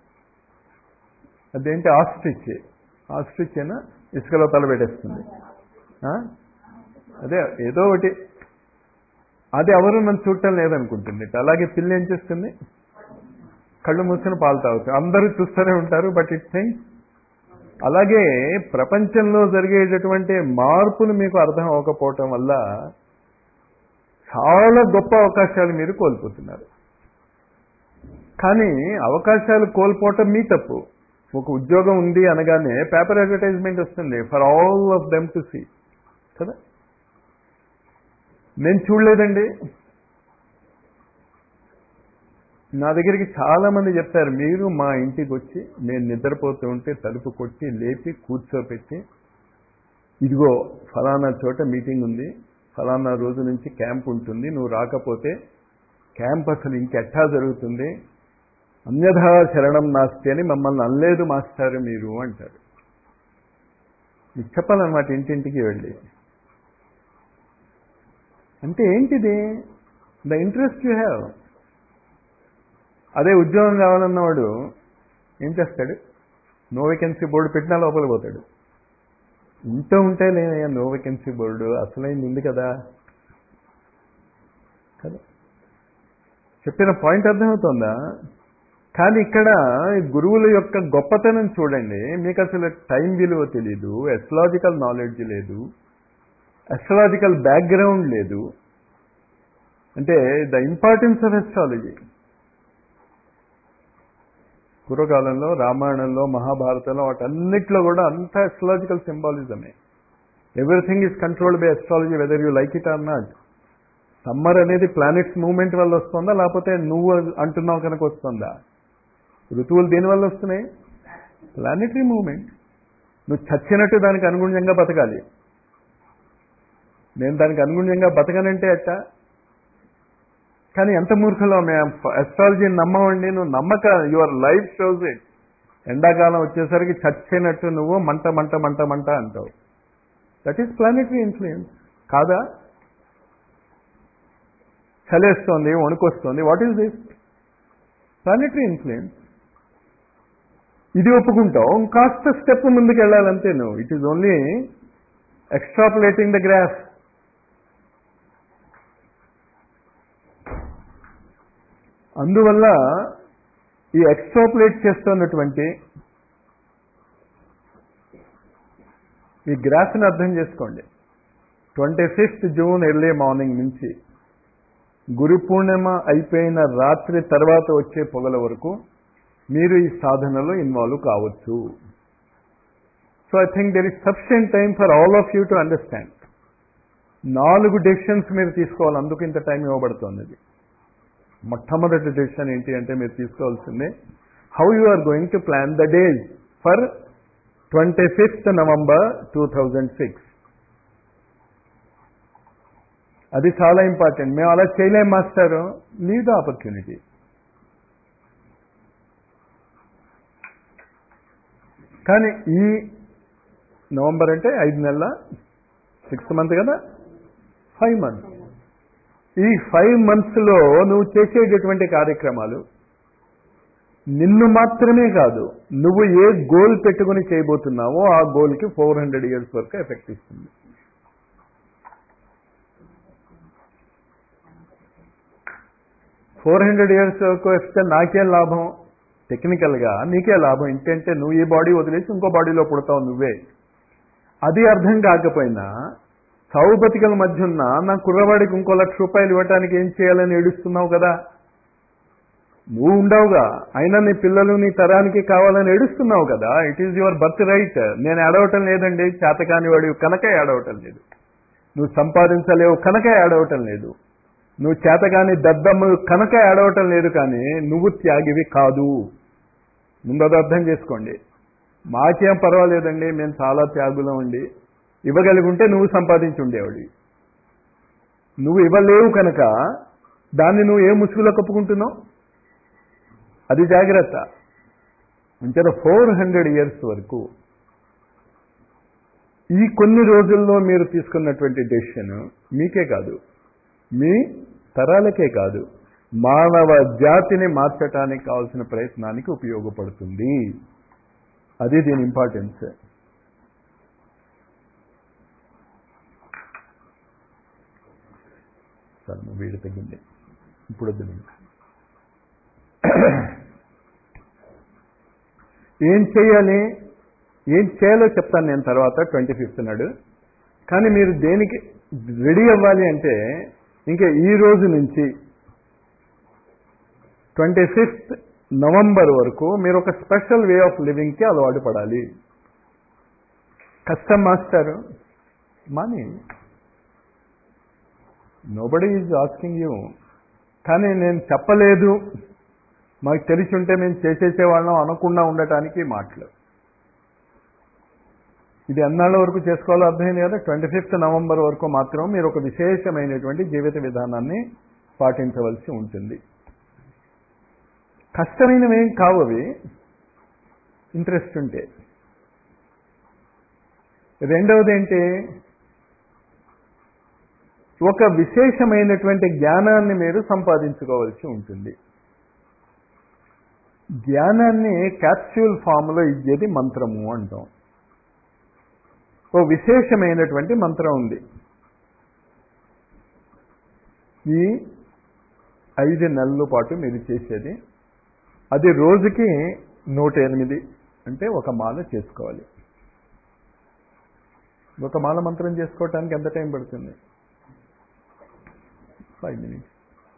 అదేంటి ఆస్ట్రిచ్ ఆస్ట్రిచ్ అయినా ఇసుకలో తలబెట్టేస్తుంది ఆ? అదే ఏదో ఒకటి అది ఎవరు నన్ను చూడటం లేదనుకుంటుంది అలాగే పిల్లి ఏం చేస్తుంది కళ్ళు మూసుకుని పాలు తాగుతుంది అందరూ చూస్తూనే ఉంటారు బట్ ఇట్ థింగ్స్ అలాగే ప్రపంచంలో జరిగేటటువంటి మార్పులు మీకు అర్థం అవ్వకపోవటం వల్ల చాలా గొప్ప అవకాశాలు మీరు కోల్పోతున్నారు కానీ అవకాశాలు కోల్పోవటం మీ తప్పు ఒక ఉద్యోగం ఉంది అనగానే పేపర్ అడ్వర్టైజ్మెంట్ వస్తుంది for all of them to see కదా నేను చూడలేదండి నా దగ్గరికి చాలా మంది చెప్తారు మీరు మా ఇంటికి వచ్చి నేను నిద్రపోతూ ఉంటే తలుపు కొట్టి లేపి కూర్చోపెట్టి ఇదిగో ఫలానా చోట మీటింగ్ ఉంది ఫలానా రోజు నుంచి క్యాంప్ ఉంటుంది నువ్వు రాకపోతే క్యాంప్ అసలు ఇంకెట్టా జరుగుతుంది అన్యథా శరణం నాస్తి అని మమ్మల్ని అనలేదు మాస్టారు మీరు అంటారు మీకు చెప్పాలన్నమాట ఇంటింటికి వెళ్ళి అంటే ఏంటిది ద ఇంట్రెస్ట్ యూ హ్యావ్ అదే ఉద్యోగం కావాలన్నవాడు ఏం చేస్తాడు నో వేకెన్సీ బోర్డు పెట్టినా లోపల పోతాడు ఇంత ఉంటే లేదయ్యా నో వేకెన్సీ బోర్డు అసలైంది ఉంది కదా కదా చెప్పిన పాయింట్ అర్థమవుతుందా కానీ ఇక్కడ గురువుల యొక్క గొప్పతనం చూడండి మీకు అసలు టైం విలువ తెలీదు ఎస్ట్రాలజికల్ నాలెడ్జ్ లేదు ఎస్ట్రాలజికల్ బ్యాక్గ్రౌండ్ లేదు అంటే ద ఇంపార్టెన్స్ ఆఫ్ ఎస్ట్రాలజీ పూర్వకాలంలో రామాయణంలో మహాభారతంలో వాటన్నిటిలో కూడా అంతా ఎస్ట్రాలజికల్ సింబాలిజమే everything is controlled by astrology whether you like it or not summer అనేది ప్లానెట్స్ మూవ్మెంట్ వల్ల వస్తుందా లేకపోతే నువ్వు అంటున్నావు కనుక వస్తుందా ఋతువులు దేనివల్ల వస్తున్నాయి ప్లానెటరీ మూవ్మెంట్ నువ్వు చచ్చినట్టు దానికి అనుగుణ్యంగా బతకాలి నేను దానికి అనుగుణ్యంగా బతకనంటే అట్ట కానీ ఎంత మూర్ఖలో మేము ఎస్ట్రాలజీని నమ్మవండి నువ్వు నమ్మక యువర్ లైఫ్ షోస్ ఇట్ ఎండాకాలం వచ్చేసరికి చచ్చినట్టు నువ్వు మంట మంట మంట మంట అంటావు దట్ ఈస్ ప్లానెటరీ ఇన్ఫ్లుయెన్స్ కాదా చలేస్తోంది వణుకొస్తోంది what is this planetary influence ఇది ఒప్పుకుంటావు కాస్త స్టెప్ ముందుకు వెళ్ళాలంతే నువ్వు it is only extrapolating the graph అందువల్ల ఈ ఎక్స్ట్రాపులేట్ చేస్తున్నటువంటి ఈ గ్రాఫ్ని అర్థం చేసుకోండి twenty fifth June early morning నుంచి గురు పూర్ణిమ అయిపోయిన రాత్రి తర్వాత వచ్చే పొగల వరకు మీరు ఈ సాధనలో ఇన్వాల్వ్ కావచ్చు so I think there is sufficient time for all of you to understand నాలుగు డెసిషన్స్ మీరు తీసుకోవాలి అందుకు ఇంత టైం ఇవ్వబడుతుంది ఇది మొట్టమొదటి డెసిషన్ ఏంటి అంటే మీరు తీసుకోవాల్సిందే how you are going to plan the days for twenty fifth November two thousand six అది చాలా ఇంపార్టెంట్ మేము అలా చేయలేం మాస్టారు లీవ్ ద ఆపర్చునిటీ కానీ ఈ నవంబర్ అంటే ఐదు నెలల సిక్స్త్ మంత్ కదా ఫైవ్ మంత్స్ ఈ ఫైవ్ మంత్స్లో నువ్వు చేసేటటువంటి కార్యక్రమాలు నిన్ను మాత్రమే కాదు నువ్వు ఏ గోల్ పెట్టుకుని చేయబోతున్నావో ఆ గోల్కి ఫోర్ హండ్రెడ్ ఇయర్స్ వరకు ఎఫెక్ట్ ఇస్తుంది ఫోర్ హండ్రెడ్ ఇయర్స్ వరకు వస్తే నాకేం లాభం టెక్నికల్గా నీకే లాభం ఏంటంటే నువ్వు ఈ బాడీ వదిలేసి ఇంకో బాడీలో పుడతావు నువ్వే అది అర్థం కాకపోయినా సావు బతికల మధ్య ఉన్న నా కుర్రవాడికి ఇంకో లక్ష రూపాయలు ఇవ్వటానికి ఏం చేయాలని ఏడుస్తున్నావు కదా నువ్వు ఉండవుగా అయినా నీ పిల్లలు నీ తరానికి కావాలని ఏడుస్తున్నావు కదా it is your birthright నేను ఏడవటం లేదండి చేతకాని వాడి కనుక ఏడవటం లేదు నువ్వు సంపాదించలేవు కనుక ఏడవటం లేదు నువ్వు చేతగాని దద్దమ్మ కనుక ఏడవటం లేదు కానీ నువ్వు త్యాగివి కాదు ముందు అది అర్థం చేసుకోండి మాకేం పర్వాలేదండి మేము చాలా త్యాగులం ఉండి ఇవ్వగలిగుంటే నువ్వు సంపాదించి ఉండేవాడి నువ్వు ఇవ్వలేవు కనుక దాన్ని నువ్వు ఏ ముసుగులో కప్పుకుంటున్నావు అది జాగ్రత్త అంచేత ఫోర్ హండ్రెడ్ ఇయర్స్ వరకు ఈ కొన్ని రోజుల్లో మీరు తీసుకున్నటువంటి డెసిషన్ మీకే కాదు మీ తరాలకే కాదు మానవ జాతిని మార్చటానికి కావాల్సిన ప్రయత్నానికి ఉపయోగపడుతుంది అది దీని ఇంపార్టెన్స్ సరే వీడి తగ్గింది ఇప్పుడు వద్దు నీకు. ఏం చేయాలి ఏం చేయాలో చెప్తాను నేను తర్వాత ట్వంటీ ఫిఫ్త్ నాడు కానీ మీరు దేనికి రెడీ అవ్వాలి అంటే ఇంకా ఈ రోజు నుంచి ట్వంటీ ఫిఫ్త్ నవంబర్ వరకు మీరు ఒక స్పెషల్ వే ఆఫ్ లివింగ్కి అలవాటు పడాలి కష్టం మాస్టర్ మాని నోబడి ఈజ్ ఆస్కింగ్ యూ కానీ నేను చెప్పలేదు మాకు తెలిసి ఉంటే మేము చేసేసేవాళ్ళం అనకుండా ఉండటానికి మాటలు ఇది ఎన్నాళ్ళ వరకు చేసుకోవాలో అర్థమైంది కదా ట్వంటీ ఫిఫ్త్ నవంబర్ వరకు మాత్రం మీరు ఒక విశేషమైనటువంటి జీవిత విధానాన్ని పాటించవలసి ఉంటుంది కష్టమైనవేం కావు అవి ఇంట్రెస్ట్ ఉంటే రెండవది ఏంటి ఒక విశేషమైనటువంటి జ్ఞానాన్ని మీరు సంపాదించుకోవాల్సి ఉంటుంది జ్ఞానాన్ని క్యాప్స్యూల్ ఫామ్లో ఇచ్చేది మంత్రము అంటాం ఓ విశేషమైనటువంటి మంత్రం ఉంది ఈ ఐదు నెలల పాటు మీరు చేసేది అది రోజుకి నూట ఎనిమిది అంటే ఒక మాల చేసుకోవాలి ఒక మాల మంత్రం చేసుకోవటానికి ఎంత టైం పడుతుంది ఫైవ్ మినిట్స్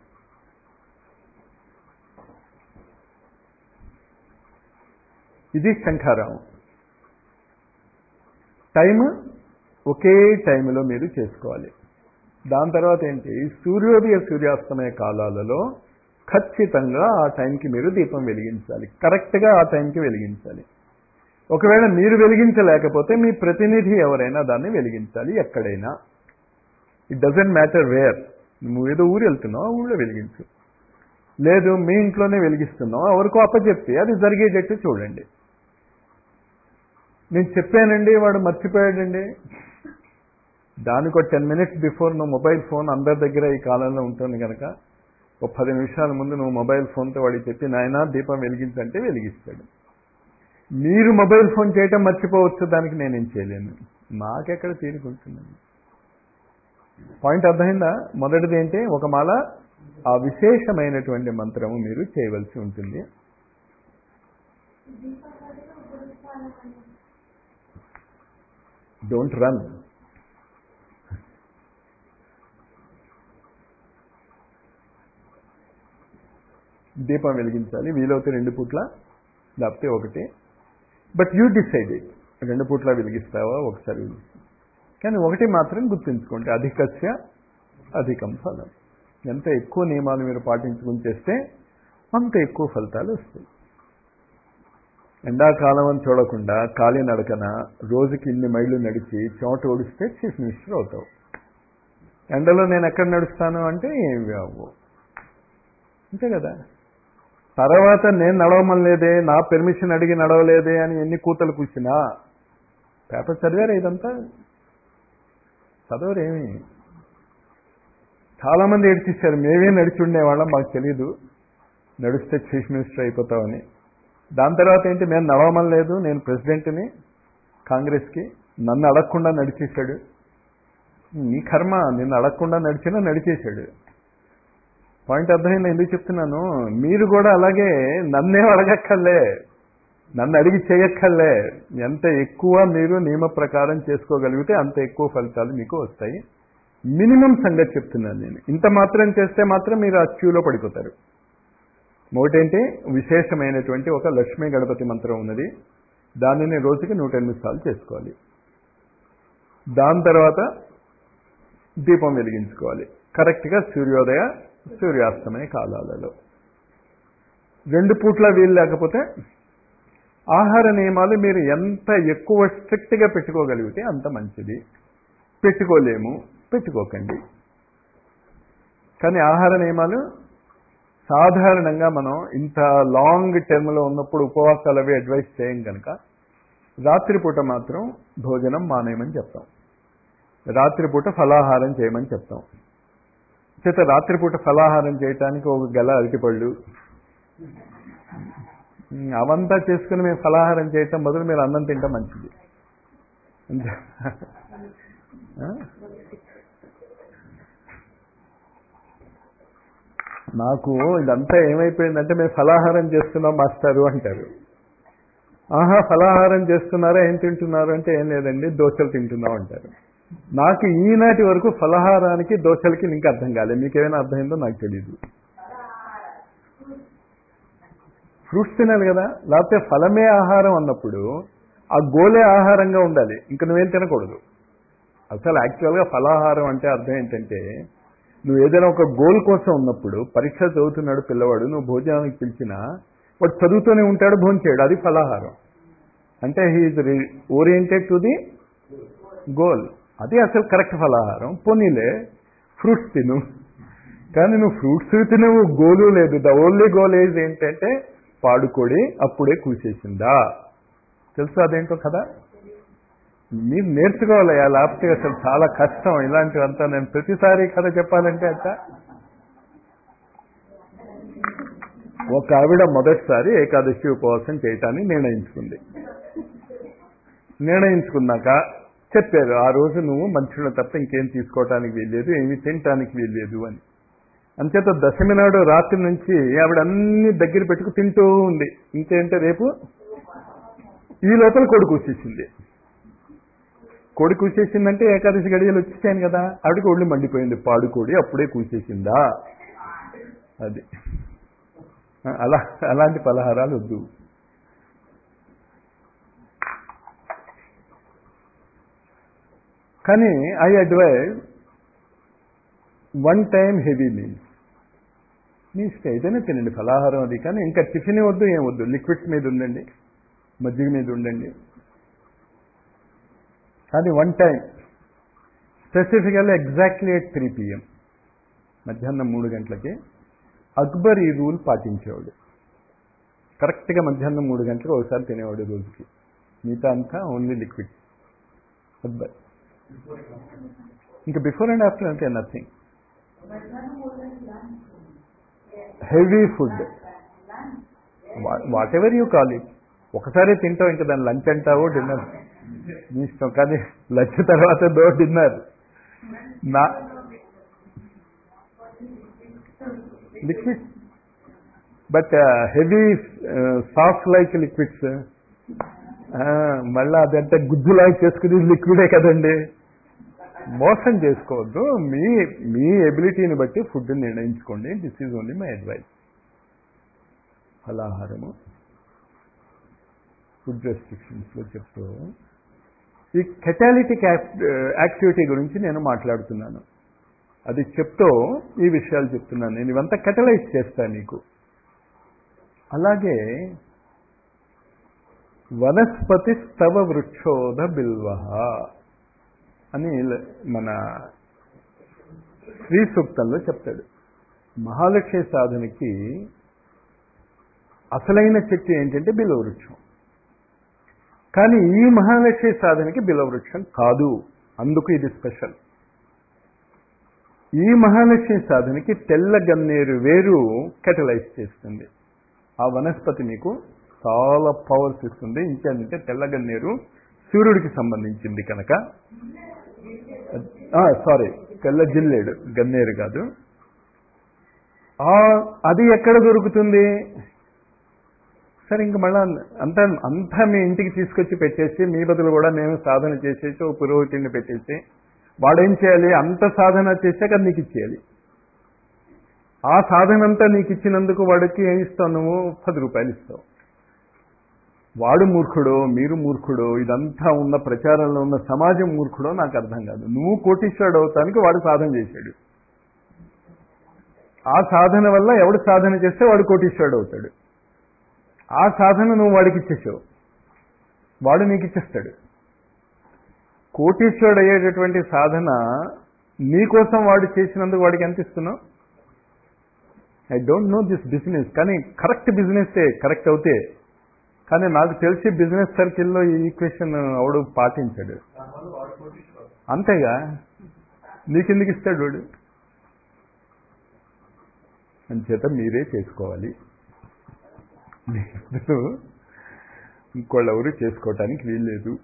ఇది శంఖారావం టైం ఒకే టైంలో మీరు చేసుకోవాలి దాని తర్వాత ఏంటి సూర్యోదయ సూర్యాస్తమయ కాలాలలో ఖచ్చితంగా ఆ టైంకి మీరు దీపం వెలిగించాలి కరెక్ట్గా ఆ టైంకి వెలిగించాలి ఒకవేళ మీరు వెలిగించలేకపోతే మీ ప్రతినిధి ఎవరైనా దాన్ని వెలిగించాలి ఎక్కడైనా ఇట్ డజంట్ మ్యాటర్ వేర్ నువ్వు ఏదో ఊరు వెళ్తున్నావు ఆ ఊళ్ళో వెలిగించు లేదు మీ ఇంట్లోనే వెలిగిస్తున్నావు ఎవరికో అప్పచెప్పి అది జరిగేటట్టు చూడండి నేను చెప్పానండి వాడు మర్చిపోయాడండి దానికి ఒక టెన్ మినిట్స్ బిఫోర్ నువ్వు మొబైల్ ఫోన్ అందరి దగ్గర ఈ కాలంలో ఉంటుంది కనుక ఒక పది నిమిషాల ముందు నువ్వు మొబైల్ ఫోన్తో వాడికి చెప్పి నాయన దీపం వెలిగించంటే వెలిగిస్తాడు మీరు మొబైల్ ఫోన్ చేయటం మర్చిపోవచ్చు దానికి నేనేం చేయలేను నాకెక్కడ తీరుకుంటుందండి పాయింట్ అర్థమైందా మొదటిది ఏంటి ఒక మాల ఆ విశేషమైనటువంటి మంత్రము మీరు చేయవలసి ఉంటుంది డోంట్ రన్ దీపం వెలిగించాలి వీలైతే రెండు పూట్ల లేకపోతే ఒకటి బట్ యూ డిసైడ్ ఇట్ రెండు పూట్ల వెలిగిస్తావా ఒకసారి వెలిగిస్తావా కానీ ఒకటి మాత్రం గుర్తుంచుకోండి అధికస్య అధికం ఫలం ఎంత ఎక్కువ నియమాలు మీరు పాటించుకుని చేస్తే అంత ఎక్కువ ఫలితాలు వస్తాయి ఎండాకాలం అని చూడకుండా ఖాళీ నడకన రోజుకి ఇన్ని మైళ్ళు నడిచి చెమట ఓడిస్తే చీఫ్ మినిస్టర్ అవుతావు ఎండలో నేను ఎక్కడ నడుస్తాను అంటే ఏమి అవ్వవు అంతే కదా తర్వాత నేను నడవమలేదే నా పెర్మిషన్ అడిగి నడవలేదే అని ఎన్ని కూతలు కూర్చున్నా పేపర్ చదివారా ఇదంతా చదవరేమి చాలామంది ఏడ్చేశారు మేమే నడిచి ఉండేవాళ్ళం మాకు తెలియదు నడిస్తే చీఫ్ మినిస్టర్ అయిపోతామని దాని తర్వాత ఏంటి మేము నడవమని లేదు నేను ప్రెసిడెంట్ని కాంగ్రెస్కి నన్ను అడగకుండా నడిచేశాడు నీ కర్మ నిన్ను అడగకుండా నడిచినా నడిచేశాడు పాయింట్ అర్థమైంది ఎందుకు చెప్తున్నాను మీరు కూడా అలాగే నన్నే అడగక్కర్లే నన్ను అడిగి చేయక్కర్లే ఎంత ఎక్కువ మీరు నియమ ప్రకారం చేసుకోగలిగితే అంత ఎక్కువ ఫలితాలు మీకు వస్తాయి మినిమం సంగతి చెప్తున్నాను నేను ఇంత మాత్రం చేస్తే మాత్రం మీరు ఆ క్యూలో పడిపోతారు ఒకటేంటి విశేషమైనటువంటి ఒక లక్ష్మీ గణపతి మంత్రం ఉన్నది దానిని రోజుకి నూట ఎనిమిది సార్లు చేసుకోవాలి దాని తర్వాత దీపం వెలిగించుకోవాలి కరెక్ట్గా సూర్యోదయ సూర్యాస్తమయ కాలాలలో రెండు పూట్ల వీలు లేకపోతే ఆహార నియమాలు మీరు ఎంత ఎక్కువ స్ట్రిక్ట్గా పెట్టుకోగలిగితే అంత మంచిది పెట్టుకోలేము పెట్టుకోకండి కానీ ఆహార నియమాలు సాధారణంగా మనం ఇంత లాంగ్ టర్మ్లో ఉన్నప్పుడు ఉపవాసాలు అవి అడ్వైస్ చేయం కనుక రాత్రిపూట మాత్రం భోజనం మానేయమని చెప్తాం రాత్రిపూట ఫలాహారం చేయమని చెప్తాం చేత రాత్రిపూట ఫలాహారం చేయటానికి ఒక గల అరటిపళ్ళు ఉమ్, అవంతా చేసుకుని మేము ఫలాహారం చేయటం బదులు మీరు అన్నం తింటాం మంచిది అంతే. ఆ? నాకు ఇదంతా ఏమైపోయిందంటే మేము ఫలాహారం చేస్తున్నాం మాస్టారు అంటారు ఆహా ఫలాహారం చేస్తున్నారా ఏం తింటున్నారు అంటే ఏం లేదండి దోశలు తింటున్నాం అంటారు నాకు ఈనాటి వరకు ఫలహారానికి దోశలకి ఇంకా అర్థం కాలేదు మీకేమైనా అర్థమైందో నాకు తెలియదు ఫ్రూట్స్ తినాలి కదా లేకపోతే ఫలమే ఆహారం అన్నప్పుడు ఆ గోలే ఆహారంగా ఉండాలి ఇంకా నువ్వేం తినకూడదు అసలు యాక్చువల్గా ఫలాహారం అంటే అర్థం ఏంటంటే నువ్వు ఏదైనా ఒక గోల్ కోసం ఉన్నప్పుడు పరీక్ష చదువుతున్నాడు పిల్లవాడు నువ్వు భోజనానికి పిలిచినా వాడు చదువుతూనే ఉంటాడు భోజనం చేయడు అది ఫలాహారం అంటే he oriented to the goal అది అసలు కరెక్ట్ ఫలాహారం పోనీలే ఫ్రూట్స్ తిను కానీ నువ్వు ఫ్రూట్స్ తినవు గోలు లేదు ద ఓన్లీ గోల్ ఏజ్ ఏంటంటే పాడుకోడి అప్పుడే కూసేసిందా తెలుసా అదేంటో కదా మీరు నేర్చుకోవాలయ్యా లేకపోతే అసలు చాలా కష్టం ఇలాంటివంతా నేను ప్రతిసారి కథ చెప్పాలంటే అట్ట ఒక ఆవిడ మొదటిసారి ఏకాదశి ఉపవాసం చేయటాన్ని నిర్ణయించుకుంది నిర్ణయించుకున్నాక చెప్పారు ఆ రోజు నువ్వు మంచులో తప్ప ఇంకేం తీసుకోవటానికి వీల్లేదు ఏమి తినటానికి వీల్లేదు అని అంచేత దశమి నాడు రాత్రి నుంచి ఆవిడ అన్ని దగ్గర పెట్టుకు తింటూ ఉంది ఇంకేంటే రేపు ఈ లోపల కొడుకు వచ్చేసింది కోడి కూసేసిందంటే ఏకాదశి గడియలు వచ్చేసాను కదా ఆవిడకి ఒళ్ళు మండిపోయింది పాడుకోడి అప్పుడే కూసేసిందా అది అలా అలాంటి పలహారాలు వద్దు కానీ I advise one time heavy meals మీ ఇష్టం ఏదైనా తినండి ఫలాహారం అది కానీ ఇంకా టిఫిన్ వద్దు ఏం వద్దు లిక్విడ్స్ మీద ఉండండి మజ్జిగ మీద ఉండండి కానీ one time specifically exactly at three PM మధ్యాహ్నం మూడు గంటలకి అక్బర్ ఈ రూల్ పాటించేవాడు కరెక్ట్గా మధ్యాహ్నం మూడు గంటలకు ఒకసారి తినేవాడు రోజుకి మిగతా అంతా ఓన్లీ లిక్విడ్ అక్బర్ ఇంకా బిఫోర్ అండ్ ఆఫ్టర్ అంటే nothing heavy food whatever you call it ఒకసారి తింటావు ఇంకా దాని లంచ్ అంటావో డిన్నర్ నీ ఇష్టం కానీ లంచ్ తర్వాత దో డిన్నర్ నా liquid but heavy soft like liquids మళ్ళీ అదంటే గుజ్జులాగా చేసుకుని లిక్విడే కదండి మోసం చేసుకోవద్దు మీ మీ ఎబిలిటీని బట్టి ఫుడ్ నిర్ణయించుకోండి this is only my advice ఫలాహారము ఫుడ్ రెస్ట్రిక్షన్స్లో చెప్తూ ఈ కెటాలిటిక్ యాక్టివిటీ గురించి నేను మాట్లాడుతున్నాను అది చెప్తూ ఈ విషయాలు చెప్తున్నాను నేను ఇవంతా కెటలైజ్ చేస్తాను నీకు అలాగే వనస్పతి స్తవ వృక్షోధ బిల్వ అని మన శ్రీ సూక్తంలో చెప్తాడు మహాలక్ష్మి సాధనకి అసలైన చెట్టు ఏంటంటే బిల్వ వృక్షం కానీ ఈ మహాలక్ష్మి సాధనకి బిల్వ వృక్షం కాదు అందుకు ఇది స్పెషల్ ఈ మహాలక్ష్మి సాధనకి తెల్ల గన్నేరు వేరు కెటలైజ్ చేస్తుంది ఆ వనస్పతి మీకు చాలా పవర్స్ ఇస్తుంది ఇంకేంటంటే తెల్ల గన్నేరు సూర్యుడికి సంబంధించింది కనుక సారీ తెల్ల జిల్లేడు గన్నేరు కాదు అది ఎక్కడ దొరుకుతుంది సరే ఇంక మళ్ళా అంతా అంతా మీ ఇంటికి తీసుకొచ్చి పెట్టేసి మీ బదులు కూడా మేము సాధన చేసేసి ఓ పురోహితుడిని పెట్టేసి వాడేం చేయాలి అంత సాధన చేశాక నీకు ఇచ్చేయాలి ఆ సాధన అంతా నీకు ఇచ్చినందుకు వాడికి ఏమి ఇస్తావు నువ్వు పది రూపాయలు ఇస్తావు వాడు మూర్ఖుడో మీరు మూర్ఖుడో ఇదంతా ఉన్న ప్రచారంలో ఉన్న సమాజం మూర్ఖుడో నాకు అర్థం కాదు నువ్వు కోటీశ్వరుడు అవుతానికి వాడు సాధన చేశాడు ఆ సాధన వల్ల ఎవడు సాధన చేస్తే వాడు కోటీశ్వరుడు అవుతాడు ఆ సాధన నువ్వు వాడికి ఇచ్చేసావు వాడు నీకు ఇచ్చేస్తాడు కోటీశ్వరుడు అయ్యేటటువంటి సాధన నీకోసం వాడు చేసినందుకు వాడికి ఎంత ఇస్తున్నావు I don't know this business కానీ కరెక్ట్ బిజినెస్ కరెక్ట్ అవుతే కానీ నాకు తెలిసి బిజినెస్ సర్కిల్లో ఈ ఈక్వేషన్ అవడు పాటించాడు అంతేగా నీకెందుకు ఇస్తాడు వాడు అంచేత మీరే చేసుకోవాలి మీరు ఇంకోళ్ళెవరు చేసుకోవటానికి వీల్లేదు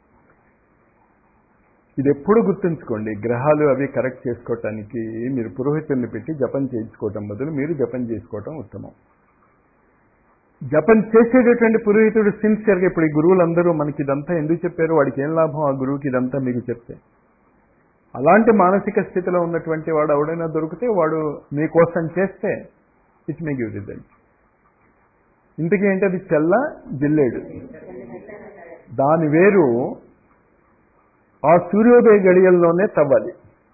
ఇది ఎప్పుడు గుర్తుంచుకోండి గ్రహాలు అవి కరెక్ట్ చేసుకోవటానికి మీరు పురోహితుల్ని పెట్టి జపం చేయించుకోవటం బదులు మీరు జపం చేసుకోవటం ఉత్తమం జపం చేసేటటువంటి పురోహితుడు సిన్సియర్గా ఇప్పుడు ఈ గురువులందరూ మనకి ఇదంతా ఎందుకు చెప్పారు వాడికి ఏం లాభం ఆ గురువుకి ఇదంతా మీకు చెప్తే అలాంటి మానసిక స్థితిలో ఉన్నటువంటి వాడు ఎవడైనా దొరికితే వాడు మీకోసం చేస్తే ఇట్ మే గివ్ రిజల్ట్ ఇంతకీ ఏంటి అది చెల్ల జిల్లేడు దాని వేరు ఆ సూర్యోదయ గడియల్లోనే తవ్వాలి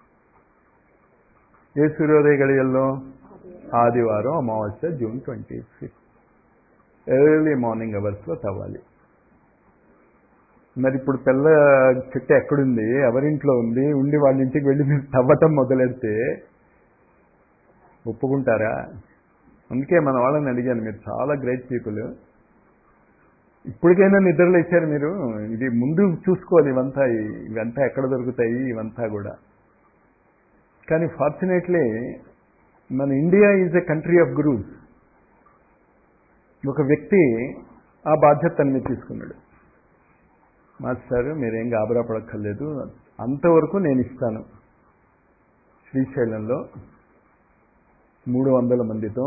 ఏ సూర్యోదయ గడియల్లో ఆదివారం అమావాస్య June twenty fifth early morning అవర్స్లో తవ్వాలి మరి ఇప్పుడు తెల్ల చెట్టు ఎక్కడుంది ఎవరింట్లో ఉంది ఉండి వాళ్ళ ఇంటికి వెళ్ళి మీరు తవ్వటం మొదలెడితే ఒప్పుకుంటారా అందుకే మన వాళ్ళని అడిగాను మీరు చాలా గ్రేట్ పీపుల్ ఇప్పటికైనా నిద్రలు ఇచ్చారు మీరు ఇది ముందు చూసుకోవాలి ఇవంతా ఇవంతా ఎక్కడ దొరుకుతాయి ఇవంతా కూడా కానీ ఫార్చునేట్లీ మన India is a country of gurus ఒక వ్యక్తి ఆ బాధ్యతను మీద తీసుకున్నాడు మాస్టర్ మీరేం గాబరా పడక్కర్లేదు అంతవరకు నేను ఇస్తాను శ్రీశైలంలో మూడు వందల మందితో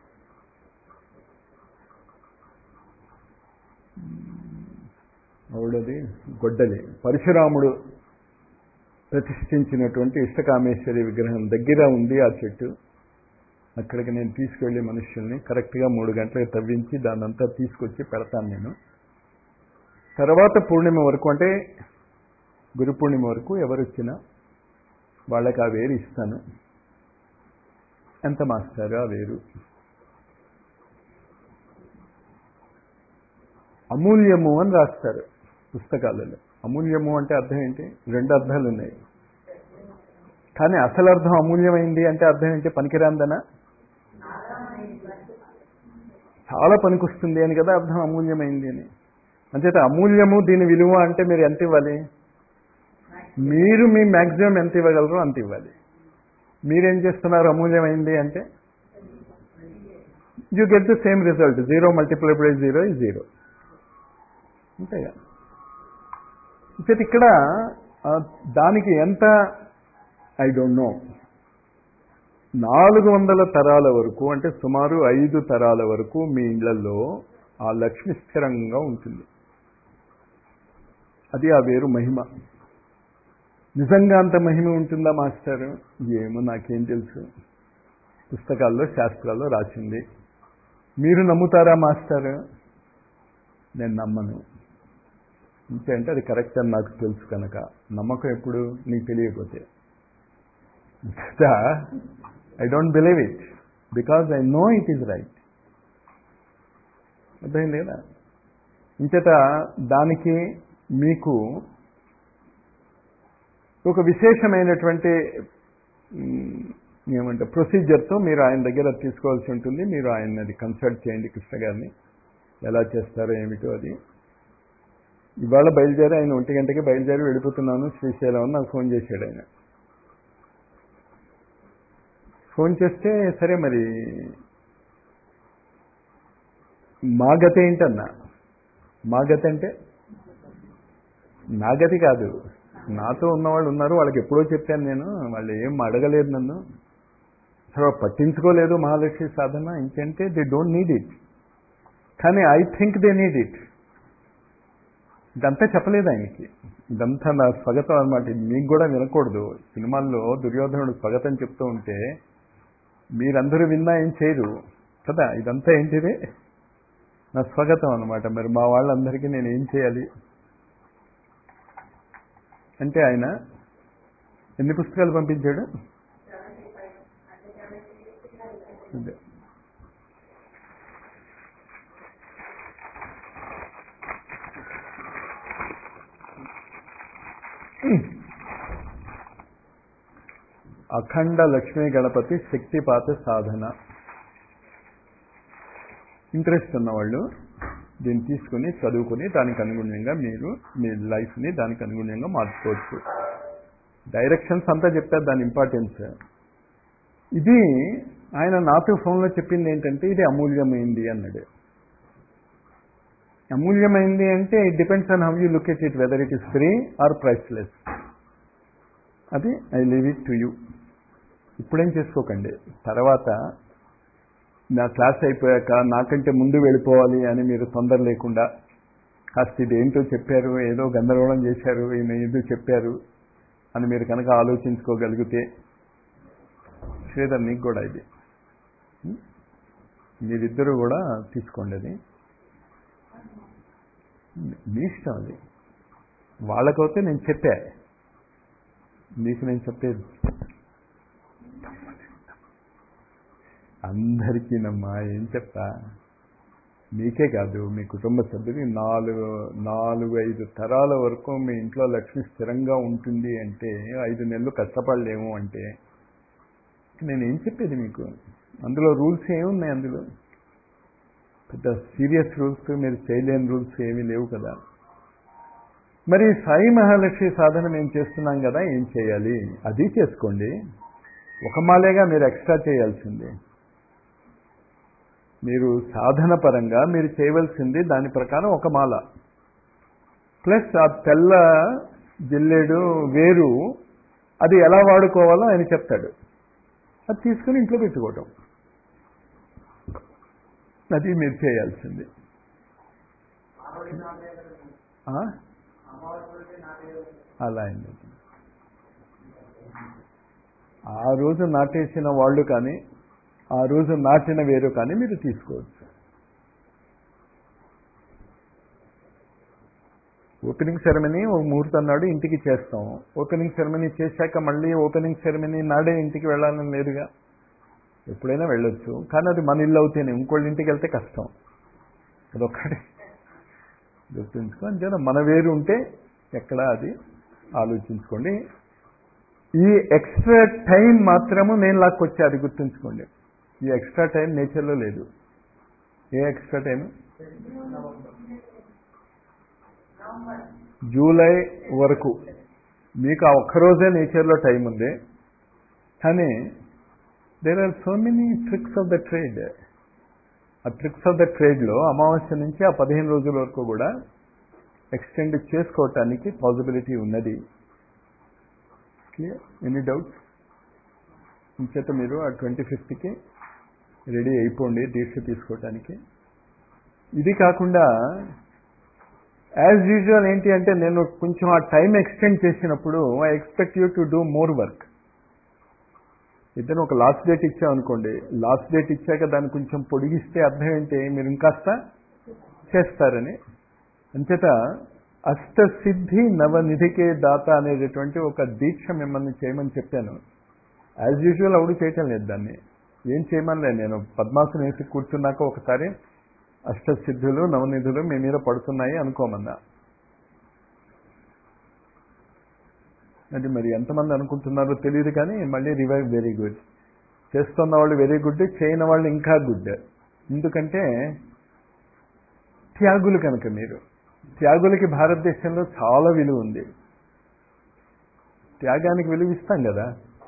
అవుడది గొడ్డలి పరశురాముడు ప్రతిష్ఠించినటువంటి ఇష్టకామేశ్వరి విగ్రహం దగ్గర ఉంది ఆ చెట్టు అక్కడికి నేను తీసుకెళ్లి మనుషుల్ని కరెక్ట్గా మూడు గంటలకు తవ్వించి దాన్నంతా తీసుకొచ్చి పెడతాను నేను తర్వాత పూర్ణిమ వరకు అంటే గురు పూర్ణిమ వరకు ఎవరు వచ్చినా వాళ్ళకి ఆ వేరు ఇస్తాను ఎంత మాస్టారు ఆ వేరు అమూల్యము అని రాస్తారు పుస్తకాలలో అమూల్యము అంటే అర్థం ఏంటి రెండు అర్థాలు ఉన్నాయి కానీ అసలు అర్థం అమూల్యమైంది అంటే అర్థం ఏంటి పనికిరాందనా చాలా పనికొస్తుంది అని కదా అర్థం అమూల్యమైంది అని అంచేత అమూల్యము దీని విలువ అంటే మీరు ఎంత ఇవ్వాలి మీరు మీ మ్యాక్సిమం ఎంత ఇవ్వగలరో అంత ఇవ్వాలి మీరేం చేస్తున్నారు అమూల్యమైంది అంటే you get the same result zero multiply by zero ఈ జీరో అంతేగా ఇంకటి ఇక్కడ దానికి ఎంత ఐ డోంట్ నో నాలుగు వందల తరాల వరకు అంటే సుమారు ఐదు తరాల వరకు మీ ఇళ్లలో ఆ లక్ష్మి స్థిరంగా ఉంటుంది అది ఆ వేరు మహిమ నిజంగా అంత మహిమ ఉంటుందా మాస్టర్ ఏమో నాకేం తెలుసు పుస్తకాల్లో శాస్త్రాల్లో రాసింది మీరు నమ్ముతారా మాస్టర్ నేను నమ్మను ఇంకేంటే అది కరెక్ట్ అని నాకు తెలుసు కనుక నమ్మకం ఎప్పుడు నీకు తెలియకపోతే I don't believe it because I know it is right అర్థమైంది కదా ఇంచేత దానికి మీకు ఒక విశేషమైనటువంటి ఏమంటే ప్రొసీజర్తో మీరు ఆయన దగ్గర తీసుకోవాల్సి ఉంటుంది మీరు ఆయన్నది కన్సల్ట్ చేయండి కృష్ణ గారిని ఎలా చేస్తారో ఏమిటో అది ఇవాళ బయలుదేరి ఆయన ఒంటి గంటకి బయలుదేరి వెళ్ళిపోతున్నాను శ్రీశైలం అని నాకు ఫోన్ చేశాడు ఆయన ఫోన్ చేస్తే సరే మరి మా గతి ఏంటన్నా మా గతి అంటే నా గతి కాదు నాతో ఉన్నవాళ్ళు ఉన్నారు వాళ్ళకి ఎప్పుడో చెప్పాను నేను వాళ్ళు ఏం అడగలేదు నన్ను అసలు పట్టించుకోలేదు మహాలక్ష్మి సాధన ఇంకంటే దే డోంట్ నీడ్ ఇట్ కానీ I think they need it ఇదంతా చెప్పలేదు ఆయనకి ఇదంతా నా స్వాగతం అనమాట ఇది మీకు కూడా వినకూడదు సినిమాల్లో దుర్యోధనుడు స్వాగతం చెప్తూ ఉంటే మీరందరూ విన్నా ఏం చేయరు కదా ఇదంతా ఏంటిది నా స్వాగతం అనమాట మరి మా వాళ్ళందరికీ నేను ఏం చేయాలి అంటే ఆయన ఎన్ని పుస్తకాలు పంపించాడు అదే అఖండ లక్ష్మీ గణపతి శక్తిపాత సాధన ఇంట్రెస్ట్ ఉన్నవాళ్ళు దీన్ని తీసుకుని చదువుకుని దానికి అనుగుణంగా మీరు మీ లైఫ్ని దానికి అనుగుణంగా మార్చుకోవచ్చు డైరెక్షన్స్ అంతా చెప్పారు దాని ఇంపార్టెన్స్ ఇది ఆయన నాతో ఫోన్లో చెప్పింది ఏంటంటే ఇది అమూల్యమైంది అన్నాడు అమూల్యమైంది అంటే it depends on how you look at it whether it is free or priceless అది I leave it to you ఇప్పుడేం చేసుకోకండి తర్వాత నా క్లాస్ అయిపోయాక నాకంటే ముందు వెళ్ళిపోవాలి అని మీరు తొందర లేకుండా కాస్త ఇది ఏంటో చెప్పారు ఏదో గందరగోళం చేశారు ఈయన ఏదో చెప్పారు అని మీరు కనుక ఆలోచించుకోగలిగితే శ్రీధర్ నీకు కూడా ఇది మీరిద్దరూ కూడా తీసుకోండి అది మీ ఇష్టం అది వాళ్ళకైతే నేను చెప్పా మీకు నేను చెప్పేది అందరికీనమ్మా ఏం చెప్తా మీకే కాదు మీ కుటుంబ సభ్యులు నాలుగు నాలుగు ఐదు తరాల వరకు మీ ఇంట్లో లక్ష్మి స్థిరంగా ఉంటుంది అంటే ఐదు నెలలు కష్టపడలేము అంటే నేను ఏం చెప్పేది మీకు అందులో రూల్స్ ఏమున్నాయి అందులో పెద్ద సీరియస్ రూల్స్ మీరు చేయలేని రూల్స్ ఏమీ లేవు కదా మరి సాయి మహాలక్ష్మి సాధన మేము చేస్తున్నాం కదా ఏం చేయాలి అది చేసుకోండి ఒక మాలేగా మీరు ఎక్స్ట్రా చేయాల్సిందే మీరు సాధన పరంగా మీరు చేయవలసింది దాని ప్రకారం ఒక మాల ప్లస్ ఆ తెల్ల జిల్లేడు వేరు అది ఎలా వాడుకోవాలో ఆయన చెప్తాడు అది తీసుకుని ఇంట్లో పెట్టుకోవటం అది మీరు చేయాల్సింది అలా అయింది ఆ రోజు నాటేసిన వాళ్ళు కానీ ఆ రోజు నాటిన వేరు కానీ మీరు తీసుకోవచ్చు ఓపెనింగ్ సెరమనీ ఒక ముహూర్తం నాడు ఇంటికి చేస్తాం ఓపెనింగ్ సెరమనీ చేశాక మళ్ళీ ఓపెనింగ్ సెరమనీ నాడే ఇంటికి వెళ్ళాలని లేదుగా ఎప్పుడైనా వెళ్ళొచ్చు కానీ అది మన ఇల్లు అవుతేనే ఇంకోళ్ళ ఇంటికి వెళ్తే కష్టం అదొక్కటే గుర్తుంచుకో అంతేనా మన వేరు ఉంటే ఎక్కడ అది ఆలోచించుకోండి ఈ ఎక్స్ట్రా టైం మాత్రము నేను లాక్కొచ్చా అది గుర్తుంచుకోండి ఈ ఎక్స్ట్రా టైం నేచర్లో లేదు ఏ ఎక్స్ట్రా టైం జూలై వరకు మీకు ఆ ఒక్కరోజే నేచర్లో టైం ఉంది కానీ there are so many tricks of the trade ఆ ట్రిక్స్ ఆఫ్ ద ట్రేడ్లో అమావాస్య నుంచి ఆ పదిహేను రోజుల వరకు కూడా ఎక్స్టెండ్ చేసుకోవటానికి పాసిబిలిటీ ఉన్నది క్లియర్ ఎనీ డౌట్స్ ఇంచేత మీరు ఆ ట్వంటీ ఫిఫ్త్కి రెడీ అయిపోండి దీక్ష తీసుకోవటానికి ఇది కాకుండా యాజ్ యూజువల్ ఏంటి అంటే నేను కొంచెం ఆ టైం ఎక్స్టెండ్ చేసినప్పుడు I expect you to do more work ఇద్దరు ఒక లాస్ట్ డేట్ ఇచ్చామనుకోండి లాస్ట్ డేట్ ఇచ్చాక దాన్ని కొంచెం పొడిగిస్తే అర్థం ఏంటి మీరు ఇంకాస్త చేస్తారని అంచేత అష్టసిద్ధి నవనిధికే దాత అనేటటువంటి ఒక దీక్ష మిమ్మల్ని చేయమని చెప్పాను యాజ్ యూజువల్ అవుడు చేయటం లేదు దాన్ని ఏం చేయమనిలే నేను పద్మాసనం వేసి కూర్చున్నాక ఒకసారి అష్టసిద్ధులు నవనిధులు మీ మీద పడుతున్నాయి అనుకోమన్నా అది మరి ఎంతమంది అనుకుంటున్నారో తెలియదు కానీ మళ్ళీ రివైవ్ వెరీ గుడ్ చేస్తున్న వాళ్ళు వెరీ గుడ్ చేయని వాళ్ళు ఇంకా గుడ్ ఎందుకంటే త్యాగులు కనుక మీరు త్యాగులకి భారతదేశంలో చాలా విలువ ఉంది త్యాగానికి విలువ ఇస్తాం కదా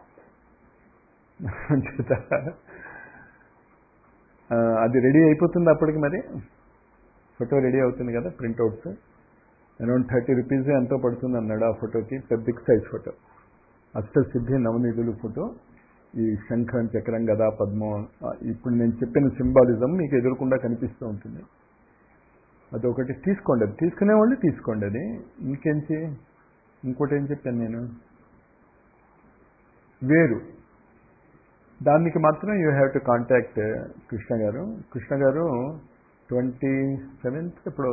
అది రెడీ అయిపోతుంది అప్పటికి మరి ఫోటో రెడీ అవుతుంది కదా ప్రింట్అవుట్స్ అరౌండ్ థర్టీ రూపీస్ ఎంతో పడుతుంది అన్నాడు ఆ ఫోటోకి బిగ్ సైజ్ ఫోటో అష్టసిద్ధి నవనిధులు ఫోటో ఈ శంఖం చక్రం గదా పద్మం ఇప్పుడు నేను చెప్పిన సింబాలిజం మీకు ఎదురకుండా కనిపిస్తూ ఉంటుంది అదొకటి తీసుకోండి అది తీసుకునేవాళ్ళు తీసుకోండి అది ఇంకేంచి ఇంకోటి ఏం చెప్పాను నేను వేరు దానికి మాత్రం you have to contact Krishna garu Krishna గారు ట్వంటీ సెవెంత్ ఎప్పుడు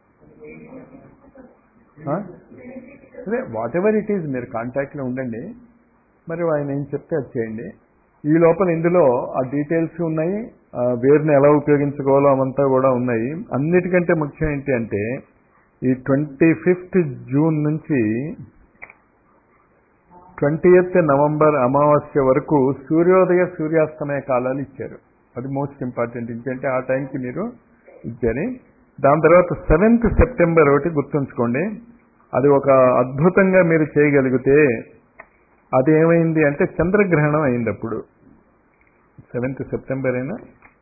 అదే వాట్ ఎవర్ ఇట్ ఈజ్ మీరు కాంటాక్ట్లో ఉండండి మరి ఆయన ఏం చెప్తే అది చేయండి ఈ లోపల ఇందులో ఆ డీటెయిల్స్ ఉన్నాయి వేరుని ఎలా ఉపయోగించుకోవాలో అవంతా కూడా ఉన్నాయి అన్నిటికంటే ముఖ్యం ఏంటి అంటే ఈ ట్వంటీ ఫిఫ్త్ జూన్ నుంచి ట్వంటీ ఎయిత్ నవంబర్ అమావాస్య వరకు సూర్యోదయ సూర్యాస్తమయ కాలాలు ఇచ్చారు అది మోస్ట్ ఇంపార్టెంట్ ఇంకంటే ఆ టైంకి మీరు ఇచ్చారు దాని తర్వాత సెవెంత్ సెప్టెంబర్ ఒకటి గుర్తుంచుకోండి అది ఒక అద్భుతంగా మీరు చేయగలిగితే అది ఏమైంది అంటే చంద్రగ్రహణం అయింది అప్పుడు సెవెంత్ సెప్టెంబర్ అయినా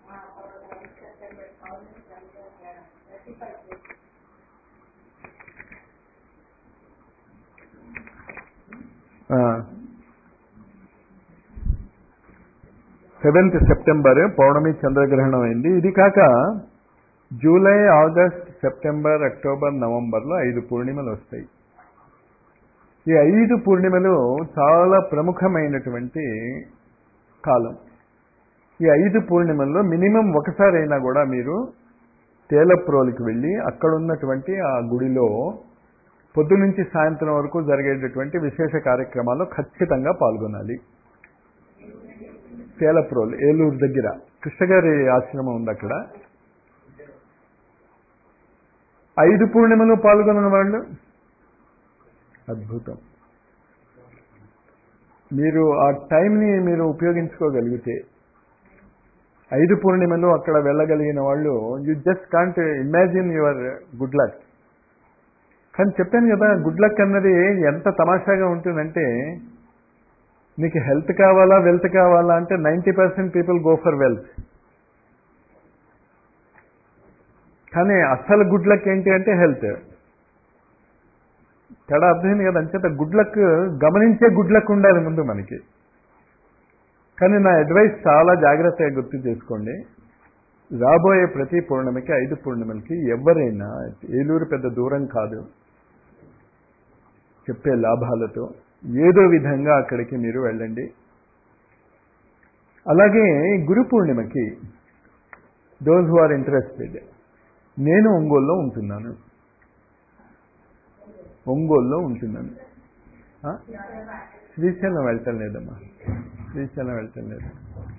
సెవెంత్ సెప్టెంబర్ పౌర్ణమి చంద్రగ్రహణం అయింది ఇది కాక జూలై ఆగస్ట్ సెప్టెంబర్ అక్టోబర్ నవంబర్లో ఐదు పూర్ణిమలు వస్తాయి ఈ ఐదు పూర్ణిమలు చాలా ప్రముఖమైనటువంటి కాలం ఈ ఐదు పూర్ణిమల్లో మినిమం ఒకసారైనా కూడా మీరు తేలప్రోలికి వెళ్ళి అక్కడ ఉన్నటువంటి ఆ గుడిలో పొద్దు నుంచి సాయంత్రం వరకు జరిగేటటువంటి విశేష కార్యక్రమాల్లో ఖచ్చితంగా పాల్గొనాలి తేలప్రోలు ఏలూరు దగ్గర కృష్ణగారి ఆశ్రమం ఉంది అక్కడ ఐదు పూర్ణిమలు పాల్గొన్న వాళ్ళు అద్భుతం మీరు ఆ టైంని మీరు ఉపయోగించుకోగలిగితే ఐదు పూర్ణిమలు అక్కడ వెళ్ళగలిగిన వాళ్ళు you just can't imagine your good luck కానీ చెప్పాను కదా గుడ్ లక్ అన్నది ఎంత తమాషాగా ఉంటుందంటే నీకు హెల్త్ కావాలా వెల్త్ కావాలా అంటే ninety percent people go for wealth కానీ అసలు గుడ్ లక్ ఏంటి అంటే హెల్త్ తేడా అర్థమైంది కదా అంచేత గుడ్ లక్ గమనించే గుడ్ లక్ ఉండాలి ముందు మనకి కానీ నా అడ్వైస్ చాలా జాగ్రత్తగా గుర్తు చేసుకోండి రాబోయే ప్రతి పూర్ణిమకి ఐదు పూర్ణిమలకి ఎవరైనా ఏలూరు పెద్ద దూరం కాదు చెప్పే లాభాలతో ఏదో విధంగా అక్కడికి మీరు వెళ్ళండి అలాగే గురు పూర్ణిమకి దోస్ హు ఆర్ ఇంట్రెస్టెడ్ నేను ఒంగోలులో ఉంటున్నాను ఒంగోలులో ఉంటున్నాను శ్రీశైలం వెళ్ళటం లేదమ్మా శ్రీశైలం వెళ్ళటం లేదు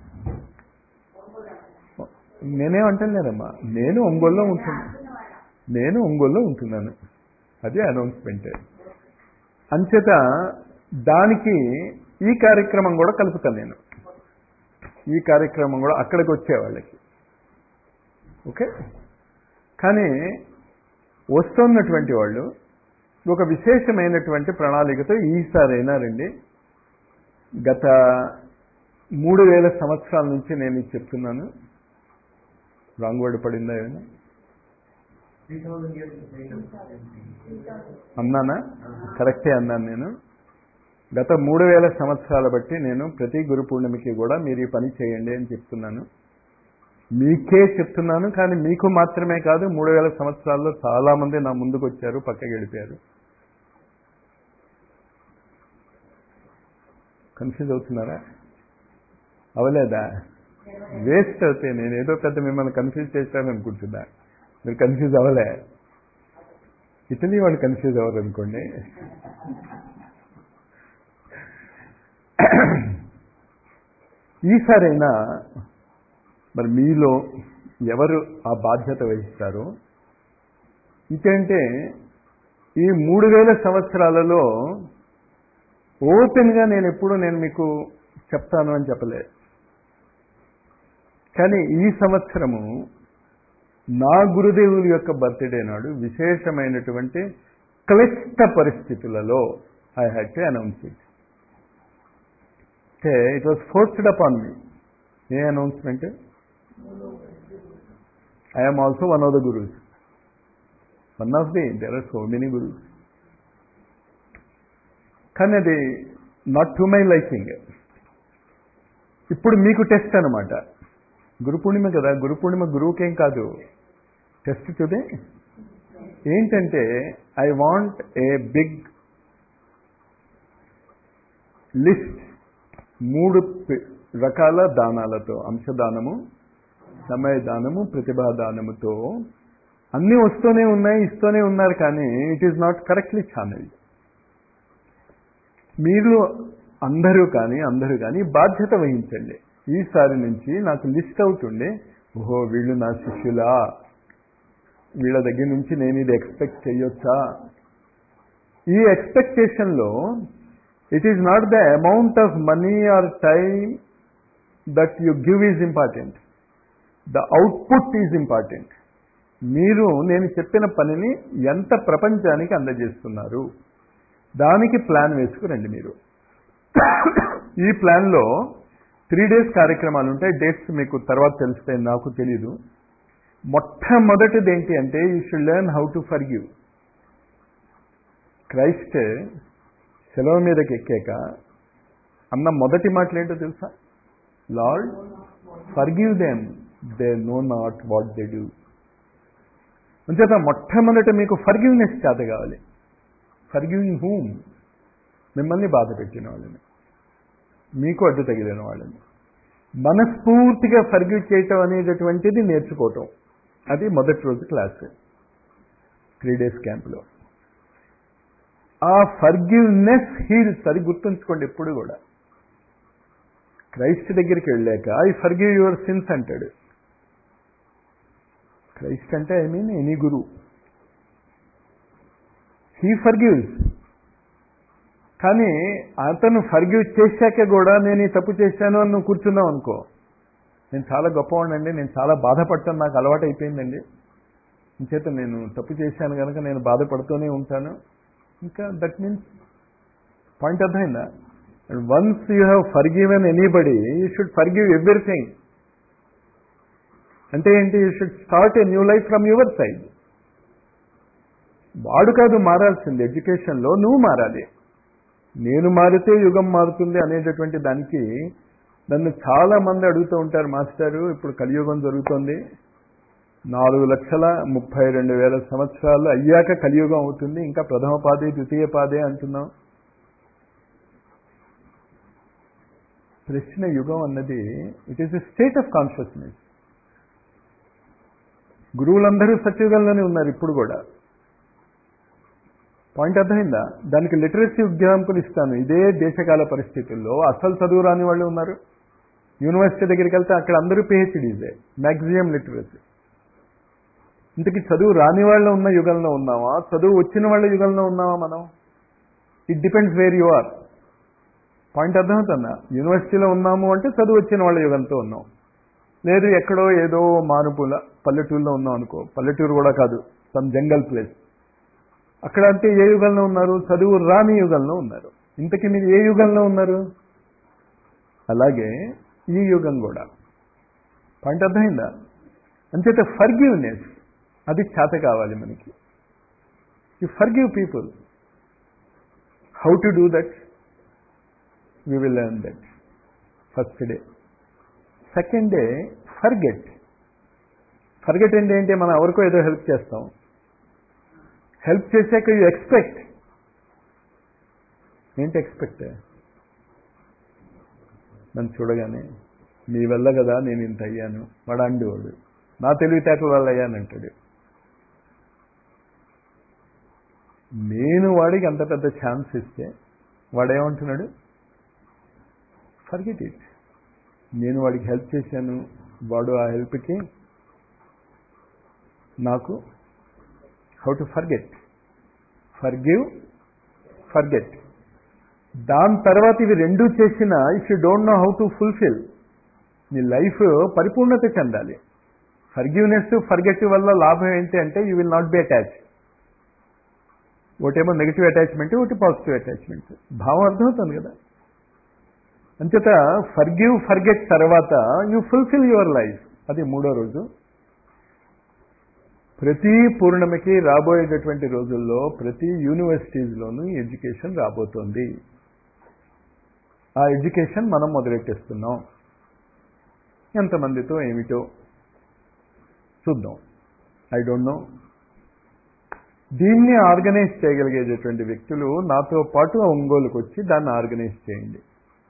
నేనేం అంటం లేదమ్మా నేను ఒంగోలులో ఉంటున్నాను నేను ఒంగోలులో ఉంటున్నాను అది అనౌన్స్మెంట్ అంచేత దానికి ఈ కార్యక్రమం కూడా కలుపుతాను నేను ఈ కార్యక్రమం కూడా అక్కడికి వచ్చే వాళ్ళకి ఓకే కానీ వస్తున్నటువంటి వాళ్ళు ఒక విశేషమైనటువంటి ప్రణాళికతో ఈసారైనా రండి గత మూడు వేల సంవత్సరాల నుంచి నేను ఇది చెప్తున్నాను రాంగ్ వర్డ్ పడిందా ఏమైనా అన్నానా కరెక్టే అన్నాను నేను గత మూడు వేల సంవత్సరాల బట్టి నేను ప్రతి గురు పూర్ణిమకి కూడా మీరు ఈ పని చేయండి అని చెప్తున్నాను మీకే చెప్తున్నాను కానీ మీకు మాత్రమే కాదు మూడు వేల సంవత్సరాల్లో చాలా మంది నా ముందుకు వచ్చారు పక్కకి వెళ్ళిపోయారు కన్ఫ్యూజ్ అవుతున్నారా అవలేదా వేస్ట్ అవుతాయి నేను ఏదో పెద్ద మిమ్మల్ని కన్ఫ్యూజ్ చేశాను అనుకుంటున్నా మీరు కన్ఫ్యూజ్ అవ్వలే ఇటలీ వాళ్ళు కన్ఫ్యూజ్ అవ్వరు అనుకోండి ఈసారైనా మరి మీలో ఎవరు ఆ బాధ్యత వహిస్తారో ఇంకేంటే ఈ మూడు వేల సంవత్సరాలలో ఓపెన్గా నేను ఎప్పుడు నేను మీకు చెప్తాను అని చెప్పలే కానీ ఈ సంవత్సరము నా గురుదేవుల యొక్క బర్త్డే నాడు విశేషమైనటువంటి క్లిష్ట పరిస్థితులలో I had to announce it అంటే it was forced upon me a announcement I'm also one of the gurus one of the there are so many gurus కానీ అది నాట్ టు మై లైకింగ్ ఇప్పుడు మీకు test అనమాట గురు పూర్ణిమ కదా గురు పూర్ణిమ గురువుకేం కాదు test today ఏంటంటే I want a big list మూడు రకాల దానాలతో అంశదానము సమయ దానము ప్రతిభా దానముతో అన్నీ వస్తూనే ఉన్నాయి ఇస్తూనే ఉన్నారు కానీ it is not correctly channel మీరు అందరూ కానీ అందరూ కానీ బాధ్యత వహించండి ఈసారి నుంచి నాకు లిస్ట్ అవుతుండే ఓహో వీళ్ళు నా శిష్యులా వీళ్ళ దగ్గర నుంచి నేను ఇది ఎక్స్పెక్ట్ చేయొచ్చా ఈ ఎక్స్పెక్టేషన్లో it is not the amount of money or time that you give is important the output is important మీరు నేను చెప్పిన పనిని ఎంత ప్రపంచానికి అందజేస్తున్నారు దానికి ప్లాన్ వేసుకురండి మీరు ఈ ప్లాన్లో త్రీ డేస్ కార్యక్రమాలు ఉంటాయి డేట్స్ మీకు తర్వాత తెలుస్తాయి నాకు తెలీదు మొట్టమొదటిది ఏంటి అంటే you should learn how to forgive Christ సెలవు మీదకి ఎక్కాక అన్న మొదటి మాటలు ఏంటో తెలుసా Lord forgive them they know not what they do అంచేత మొట్టమొదట మీకు ఫర్గివ్నెస్ చేత కావాలి ఫర్గివింగ్ హూమ్ మిమ్మల్ని బాధ పెట్టిన వాళ్ళని మీకు అడ్డు తగిలిన వాళ్ళని మనస్ఫూర్తిగా ఫర్గివ్ చేయటం అనేటటువంటిది నేర్చుకోవటం అది మొదటి రోజు క్లాస్ త్రీ డేస్ క్యాంప్లో ఆ ఫర్గివ్నెస్ హీల్స్ అది గుర్తుంచుకోండి ఎప్పుడు కూడా క్రైస్ట్ దగ్గరికి వెళ్ళాక ఐ ఫర్గివ్ యువర్ సిన్స్ అంటాడు క్రైస్ట్ అంటే I mean any guru he forgives కానీ అతను ఫర్గివ్ చేశాక కూడా నేను ఈ తప్పు చేశాను అని నువ్వు కూర్చున్నావు అనుకో నేను చాలా గొప్పవాడినండి నేను చాలా బాధపడతాను నాకు అలవాటు అయిపోయిందండి ఇంచేత నేను తప్పు చేశాను కనుక నేను బాధపడుతూనే ఉంటాను ఇంకా దట్ మీన్స్ పాయింట్ అర్థమైందా once you have forgiven anybody you should forgive everything అంటే ఏంటి you should start a new life from your side వాడు కాదు మారాల్సింది ఎడ్యుకేషన్లో నువ్వు మారాలి నేను మారితే యుగం మారుతుంది అనేటటువంటి దానికి నన్ను చాలా మంది అడుగుతూ ఉంటారు మాస్టారు ఇప్పుడు కలియుగం జరుగుతోంది నాలుగు లక్షల ముప్పై రెండు వేల సంవత్సరాలు అయ్యాక కలియుగం అవుతుంది ఇంకా ప్రథమ పాదే ద్వితీయ పాదే అంటున్నాం ప్రశ్న యుగం అన్నది it is a state of consciousness గురువులందరూ సత్యుగంలోనే ఉన్నారు ఇప్పుడు కూడా పాయింట్ అర్థమైందా దానికి లిటరసీ ఎగ్జాంపుల్ ఇస్తాను ఇదే దేశకాల పరిస్థితుల్లో అసలు చదువు రాని వాళ్ళు ఉన్నారు యూనివర్సిటీ దగ్గరికి వెళ్తే అక్కడ అందరూ పిహెచ్డీసే మ్యాక్సిమం లిటరసీ ఇంతకీ చదువు రాని వాళ్ళు ఉన్న యుగంలో ఉన్నామా చదువు వచ్చిన వాళ్ళ యుగంలో ఉన్నామా మనం it depends where you are point అర్థమవుతుందా యూనివర్సిటీలో ఉన్నాము అంటే చదువు వచ్చిన వాళ్ళ యుగంతో ఉన్నాం లేదు ఎక్కడో ఏదో మానుపుల పల్లెటూరులో ఉన్నాం అనుకో పల్లెటూరు కూడా కాదు సమ్ జంగల్ ప్లేస్ అక్కడ అంటే ఏ యుగంలో ఉన్నారు చదువు రాని యుగంలో ఉన్నారు ఇంతకీ మీరు ఏ యుగంలో ఉన్నారు అలాగే ఈ యుగం కూడా పాయింట్ అర్థమైందా అంచేత ఫర్గివ్నెస్ అది చేత కావాలి మనకి you forgive people how to do that we will learn that first day second day forget forget అంటే ఏంటి మనం ఎవరికో ఏదో హెల్ప్ చేస్తాం హెల్ప్ చేశాక యూ ఎక్స్పెక్ట్ ఏంటి ఎక్స్పెక్ట్ నన్ను చూడగానే మీ వల్ల కదా నేను ఇంత అయ్యాను వాడు అండేవాడు నా తెలివితేటల వల్ల అయ్యానంటాడు నేను వాడికి అంత పెద్ద ఛాన్స్ ఇస్తే వాడేమంటున్నాడు ఫర్గెట్ ఇట్ నేను వాడికి హెల్ప్ చేశాను వాడు ఆ హెల్ప్కి నాకు how to forget forgive forget దాని తర్వాత ఇవి రెండూ చేసిన if you don't know how to fulfil నీ లైఫ్ పరిపూర్ణత చెందాలి ఫర్గివ్నెస్ ఫర్గెట్ వల్ల లాభం ఏంటి అంటే you will not be attach ఒకటేమో నెగిటివ్ అటాచ్మెంట్ ఒకటి పాజిటివ్ అటాచ్మెంట్ భావం అర్థమవుతుంది కదా అంచేత ఫర్గివ్ ఫర్గెట్ తర్వాత యూ ఫుల్ఫిల్ యువర్ లైఫ్ అది మూడో రోజు ప్రతి పూర్ణమికి రాబోయేటటువంటి రోజుల్లో ప్రతి యూనివర్సిటీస్లోనూ ఎడ్యుకేషన్ రాబోతోంది ఆ ఎడ్యుకేషన్ మనం మొదలెట్టేస్తున్నాం ఎంతమందితో ఏమిటో చూద్దాం ఐ డోంట్ నో దీన్ని ఆర్గనైజ్ చేయగలిగేటటువంటి వ్యక్తులు నాతో పాటు ఒంగోలుకు వచ్చి దాన్ని ఆర్గనైజ్ చేయండి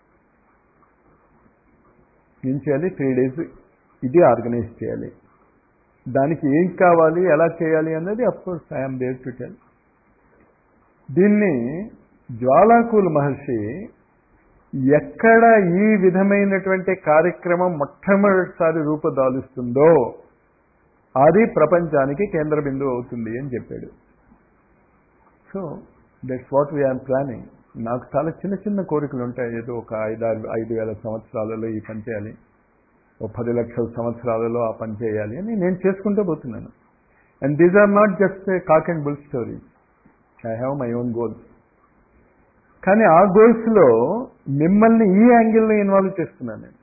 ఏం చేయాలి త్రీ డేస్ ఇది ఆర్గనైజ్ చేయాలి దానికి ఏం కావాలి ఎలా చేయాలి అన్నది of course I'm there to tell దీన్ని జ్వాలాకూల్ మహర్షి ఎక్కడ ఈ విధమైనటువంటి కార్యక్రమం మొట్టమొదటిసారి రూపుదాలుస్తుందో అది ప్రపంచానికి కేంద్ర బిందువు అవుతుంది అని చెప్పాడు so that's what we are planning నాకు చాలా చిన్న చిన్న కోరికలు ఉంటాయి ఏదో ఒక ఐదారు ఐదు వేల సంవత్సరాలలో ఈ పని చేయాలి ఓ పది లక్షల సంవత్సరాలలో ఆ పని చేయాలి అని నేను చేసుకుంటూ పోతున్నాను and these are not just cock and bull stories I have my own goals కానీ ఆ గోల్స్లో మిమ్మల్ని ఈ యాంగిల్లో ఇన్వాల్వ్ చేస్తున్నాను నేను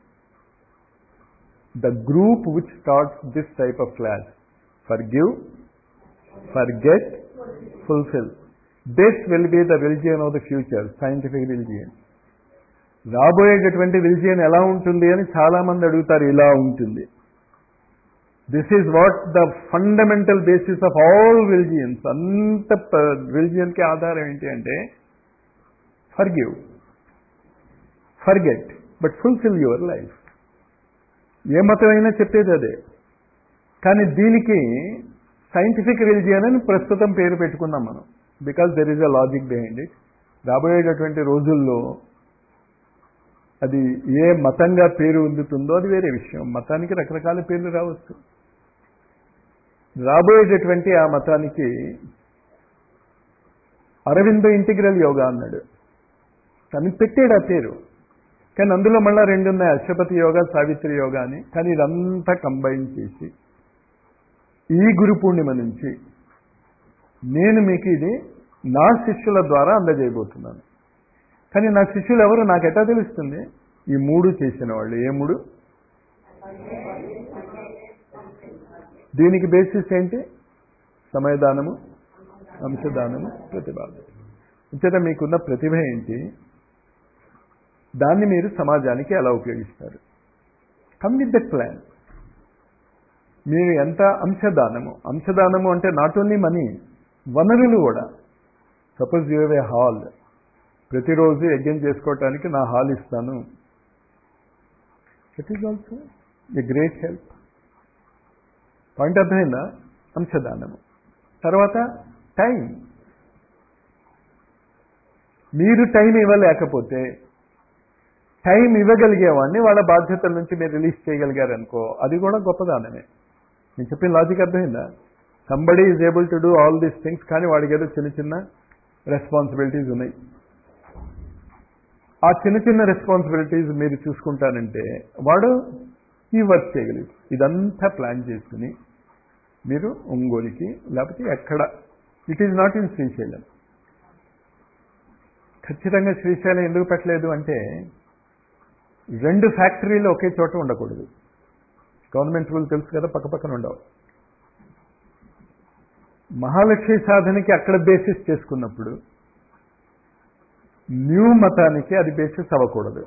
the group which starts this type of class forgive forget fulfil this will be the religion of the future scientific religion రాబోయేటటువంటి religion ఎలా ఉంటుంది అని చాలా మంది అడుగుతారు ఇలా ఉంటుంది this is what the fundamental basis of all religions అంత రిలిజియన్కి ఆధారం ఏంటి అంటే forgive forget but fulfil your life ఏ మతం అయినా చెప్పేది అదే కానీ దీనికి సైంటిఫిక్ రిలిజియన్ అని ప్రస్తుతం పేరు పెట్టుకున్నాం మనం because there is a logic behind it రాబోయేటటువంటి రోజుల్లో అది ఏ మతంగా పేరు ఉందుతుందో అది వేరే విషయం మతానికి రకరకాల పేర్లు రావచ్చు రాబోయేటటువంటి ఆ మతానికి అరవిందో ఇంటిగ్రల్ యోగా అన్నాడు తను పెట్టాడు ఆ పేరు కానీ అందులో మళ్ళీ రెండు ఉన్నాయి అశ్వపతి యోగా సావిత్రి యోగా అని కానీ ఇదంతా కంబైన్ చేసి ఈ గురు పూర్ణిమ నుంచి నేను మీకు ఇది నా శిష్యుల ద్వారా అందజేయబోతున్నాను కానీ నా శిష్యులు ఎవరు నాకు ఎట్లా తెలుస్తుంది ఈ మూడు చేసిన వాళ్ళు ఏ మూడు దీనికి బేసిస్ ఏంటి సమయదానము అంశదానము ప్రతిభాదం ఇంచేత మీకున్న ప్రతిభ ఏంటి దాన్ని మీరు సమాజానికి ఎలా ఉపయోగిస్తారు కమ్ విత్ దట్ ప్లాన్ మీరు ఎంత అంశదానము అంశదానము అంటే నాట్ ఓన్లీ మనీ వనరులు కూడా సపోజ్ యూ ఏ హాల్ ప్రతిరోజు యజ్ఞం చేసుకోవటానికి నా హాల్ ఇస్తాను it is also a great help point అర్థమైందా అంశదానము తర్వాత టైం మీరు టైం ఇవ్వలేకపోతే టైం ఇవ్వగలిగేవాడిని వాళ్ళ బాధ్యతల నుంచి మీరు రిలీజ్ చేయగలిగారు అనుకో అది కూడా గొప్పదానమే నేను చెప్పిన లాజిక్ అర్థమైందా somebody is able to do all these things కానీ వాడికి ఏదో చిన్న చిన్న రెస్పాన్సిబిలిటీస్ ఉన్నాయి ఆ చిన్న చిన్న రెస్పాన్సిబిలిటీస్ మీరు చూసుకుంటానంటే వాడు ఈ వర్క్ చేయగలరు ఇదంతా ప్లాన్ చేసుకుని మీరు ఒంగోలుకి లేకపోతే ఎక్కడ it is not in Srisailam ఖచ్చితంగా శ్రీశైలం ఎందుకు పెట్టలేదు అంటే రెండు ఫ్యాక్టరీలు ఒకే చోట ఉండకూడదు గవర్నమెంట్ రూల్ తెలుసు కదా పక్క పక్కన ఉండవు మహాలక్ష్మి సాధనకి అక్కడ బేసిస్ చేసుకున్నప్పుడు న్యూ మతానికి అది బేసిస్ అవ్వకూడదు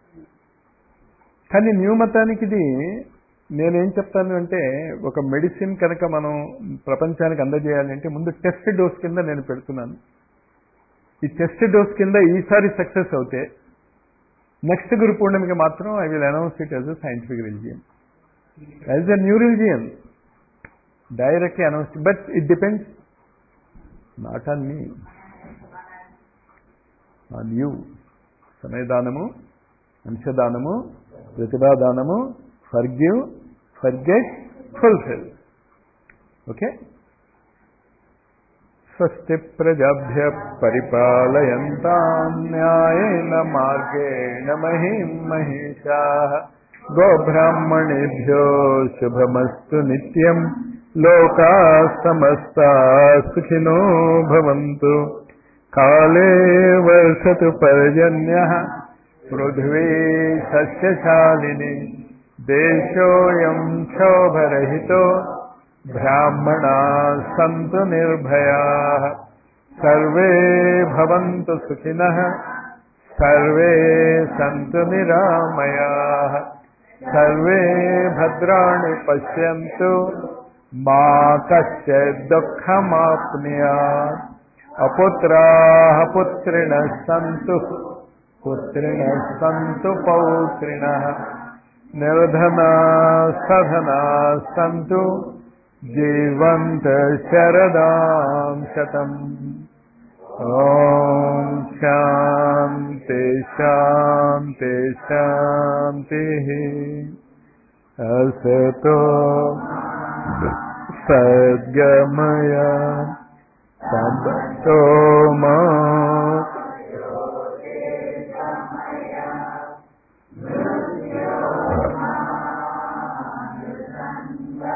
కానీ న్యూ మతానికి ఇది నేనేం చెప్తాను అంటే ఒక మెడిసిన్ కనుక మనం ప్రపంచానికి అందజేయాలంటే ముందు టెస్ట్ డోస్ కింద నేను పెడుతున్నాను ఈ టెస్ట్ డోస్ కింద ఈసారి సక్సెస్ అవుతే నెక్స్ట్ గురు పూర్ణిమకి మాత్రం I will announce it as a scientific religion as a new religion directly announce but it depends not on me on you సమయదానము అంశదానము ప్రతిభాదానము ఫర్గివ్ ఫర్గెట్ ఫుల్ఫిల్ ఓకే స్వస్తి ప్రజాభ్య పరిపాలయంతాం న్యాయేన మార్గేణ మహిం మహిషా గోబ్రాహ్మణేభ్యో శుభమస్తు నిత్యం లోకా సమస్తా సుఖినో భవంతు కాలే వర్షతు పర్జన్య పృథ్వీ సస్యశాలిని దేశోయం క్షోభరహితో బ్రాహ్మణా సంతు నిర్భయా సర్వే భవంతు సుఖినః సర్వే సంతు నిరామయా సర్వే భద్రాణి పశ్యంతు మా కశ్చిత్ దుఃఖమాప్నుయాత్ అపుత్రాः పుత్రిణः సంతు పుత్రిణः సంతు పౌత్రిణः నిర్ధనా సధనా సంతు జీవంత శరదాం శతం ఓం శాంతి శాంతి శాంతి అసతో సద్గమయ సంతో మా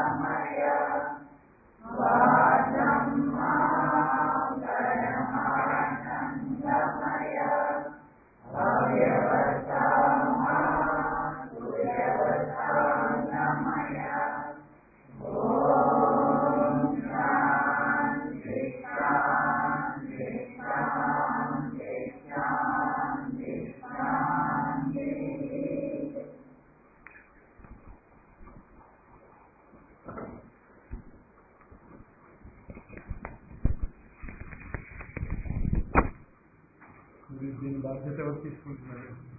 దీని బాధ్యత ఎవరు తీసుకుంటున్నారు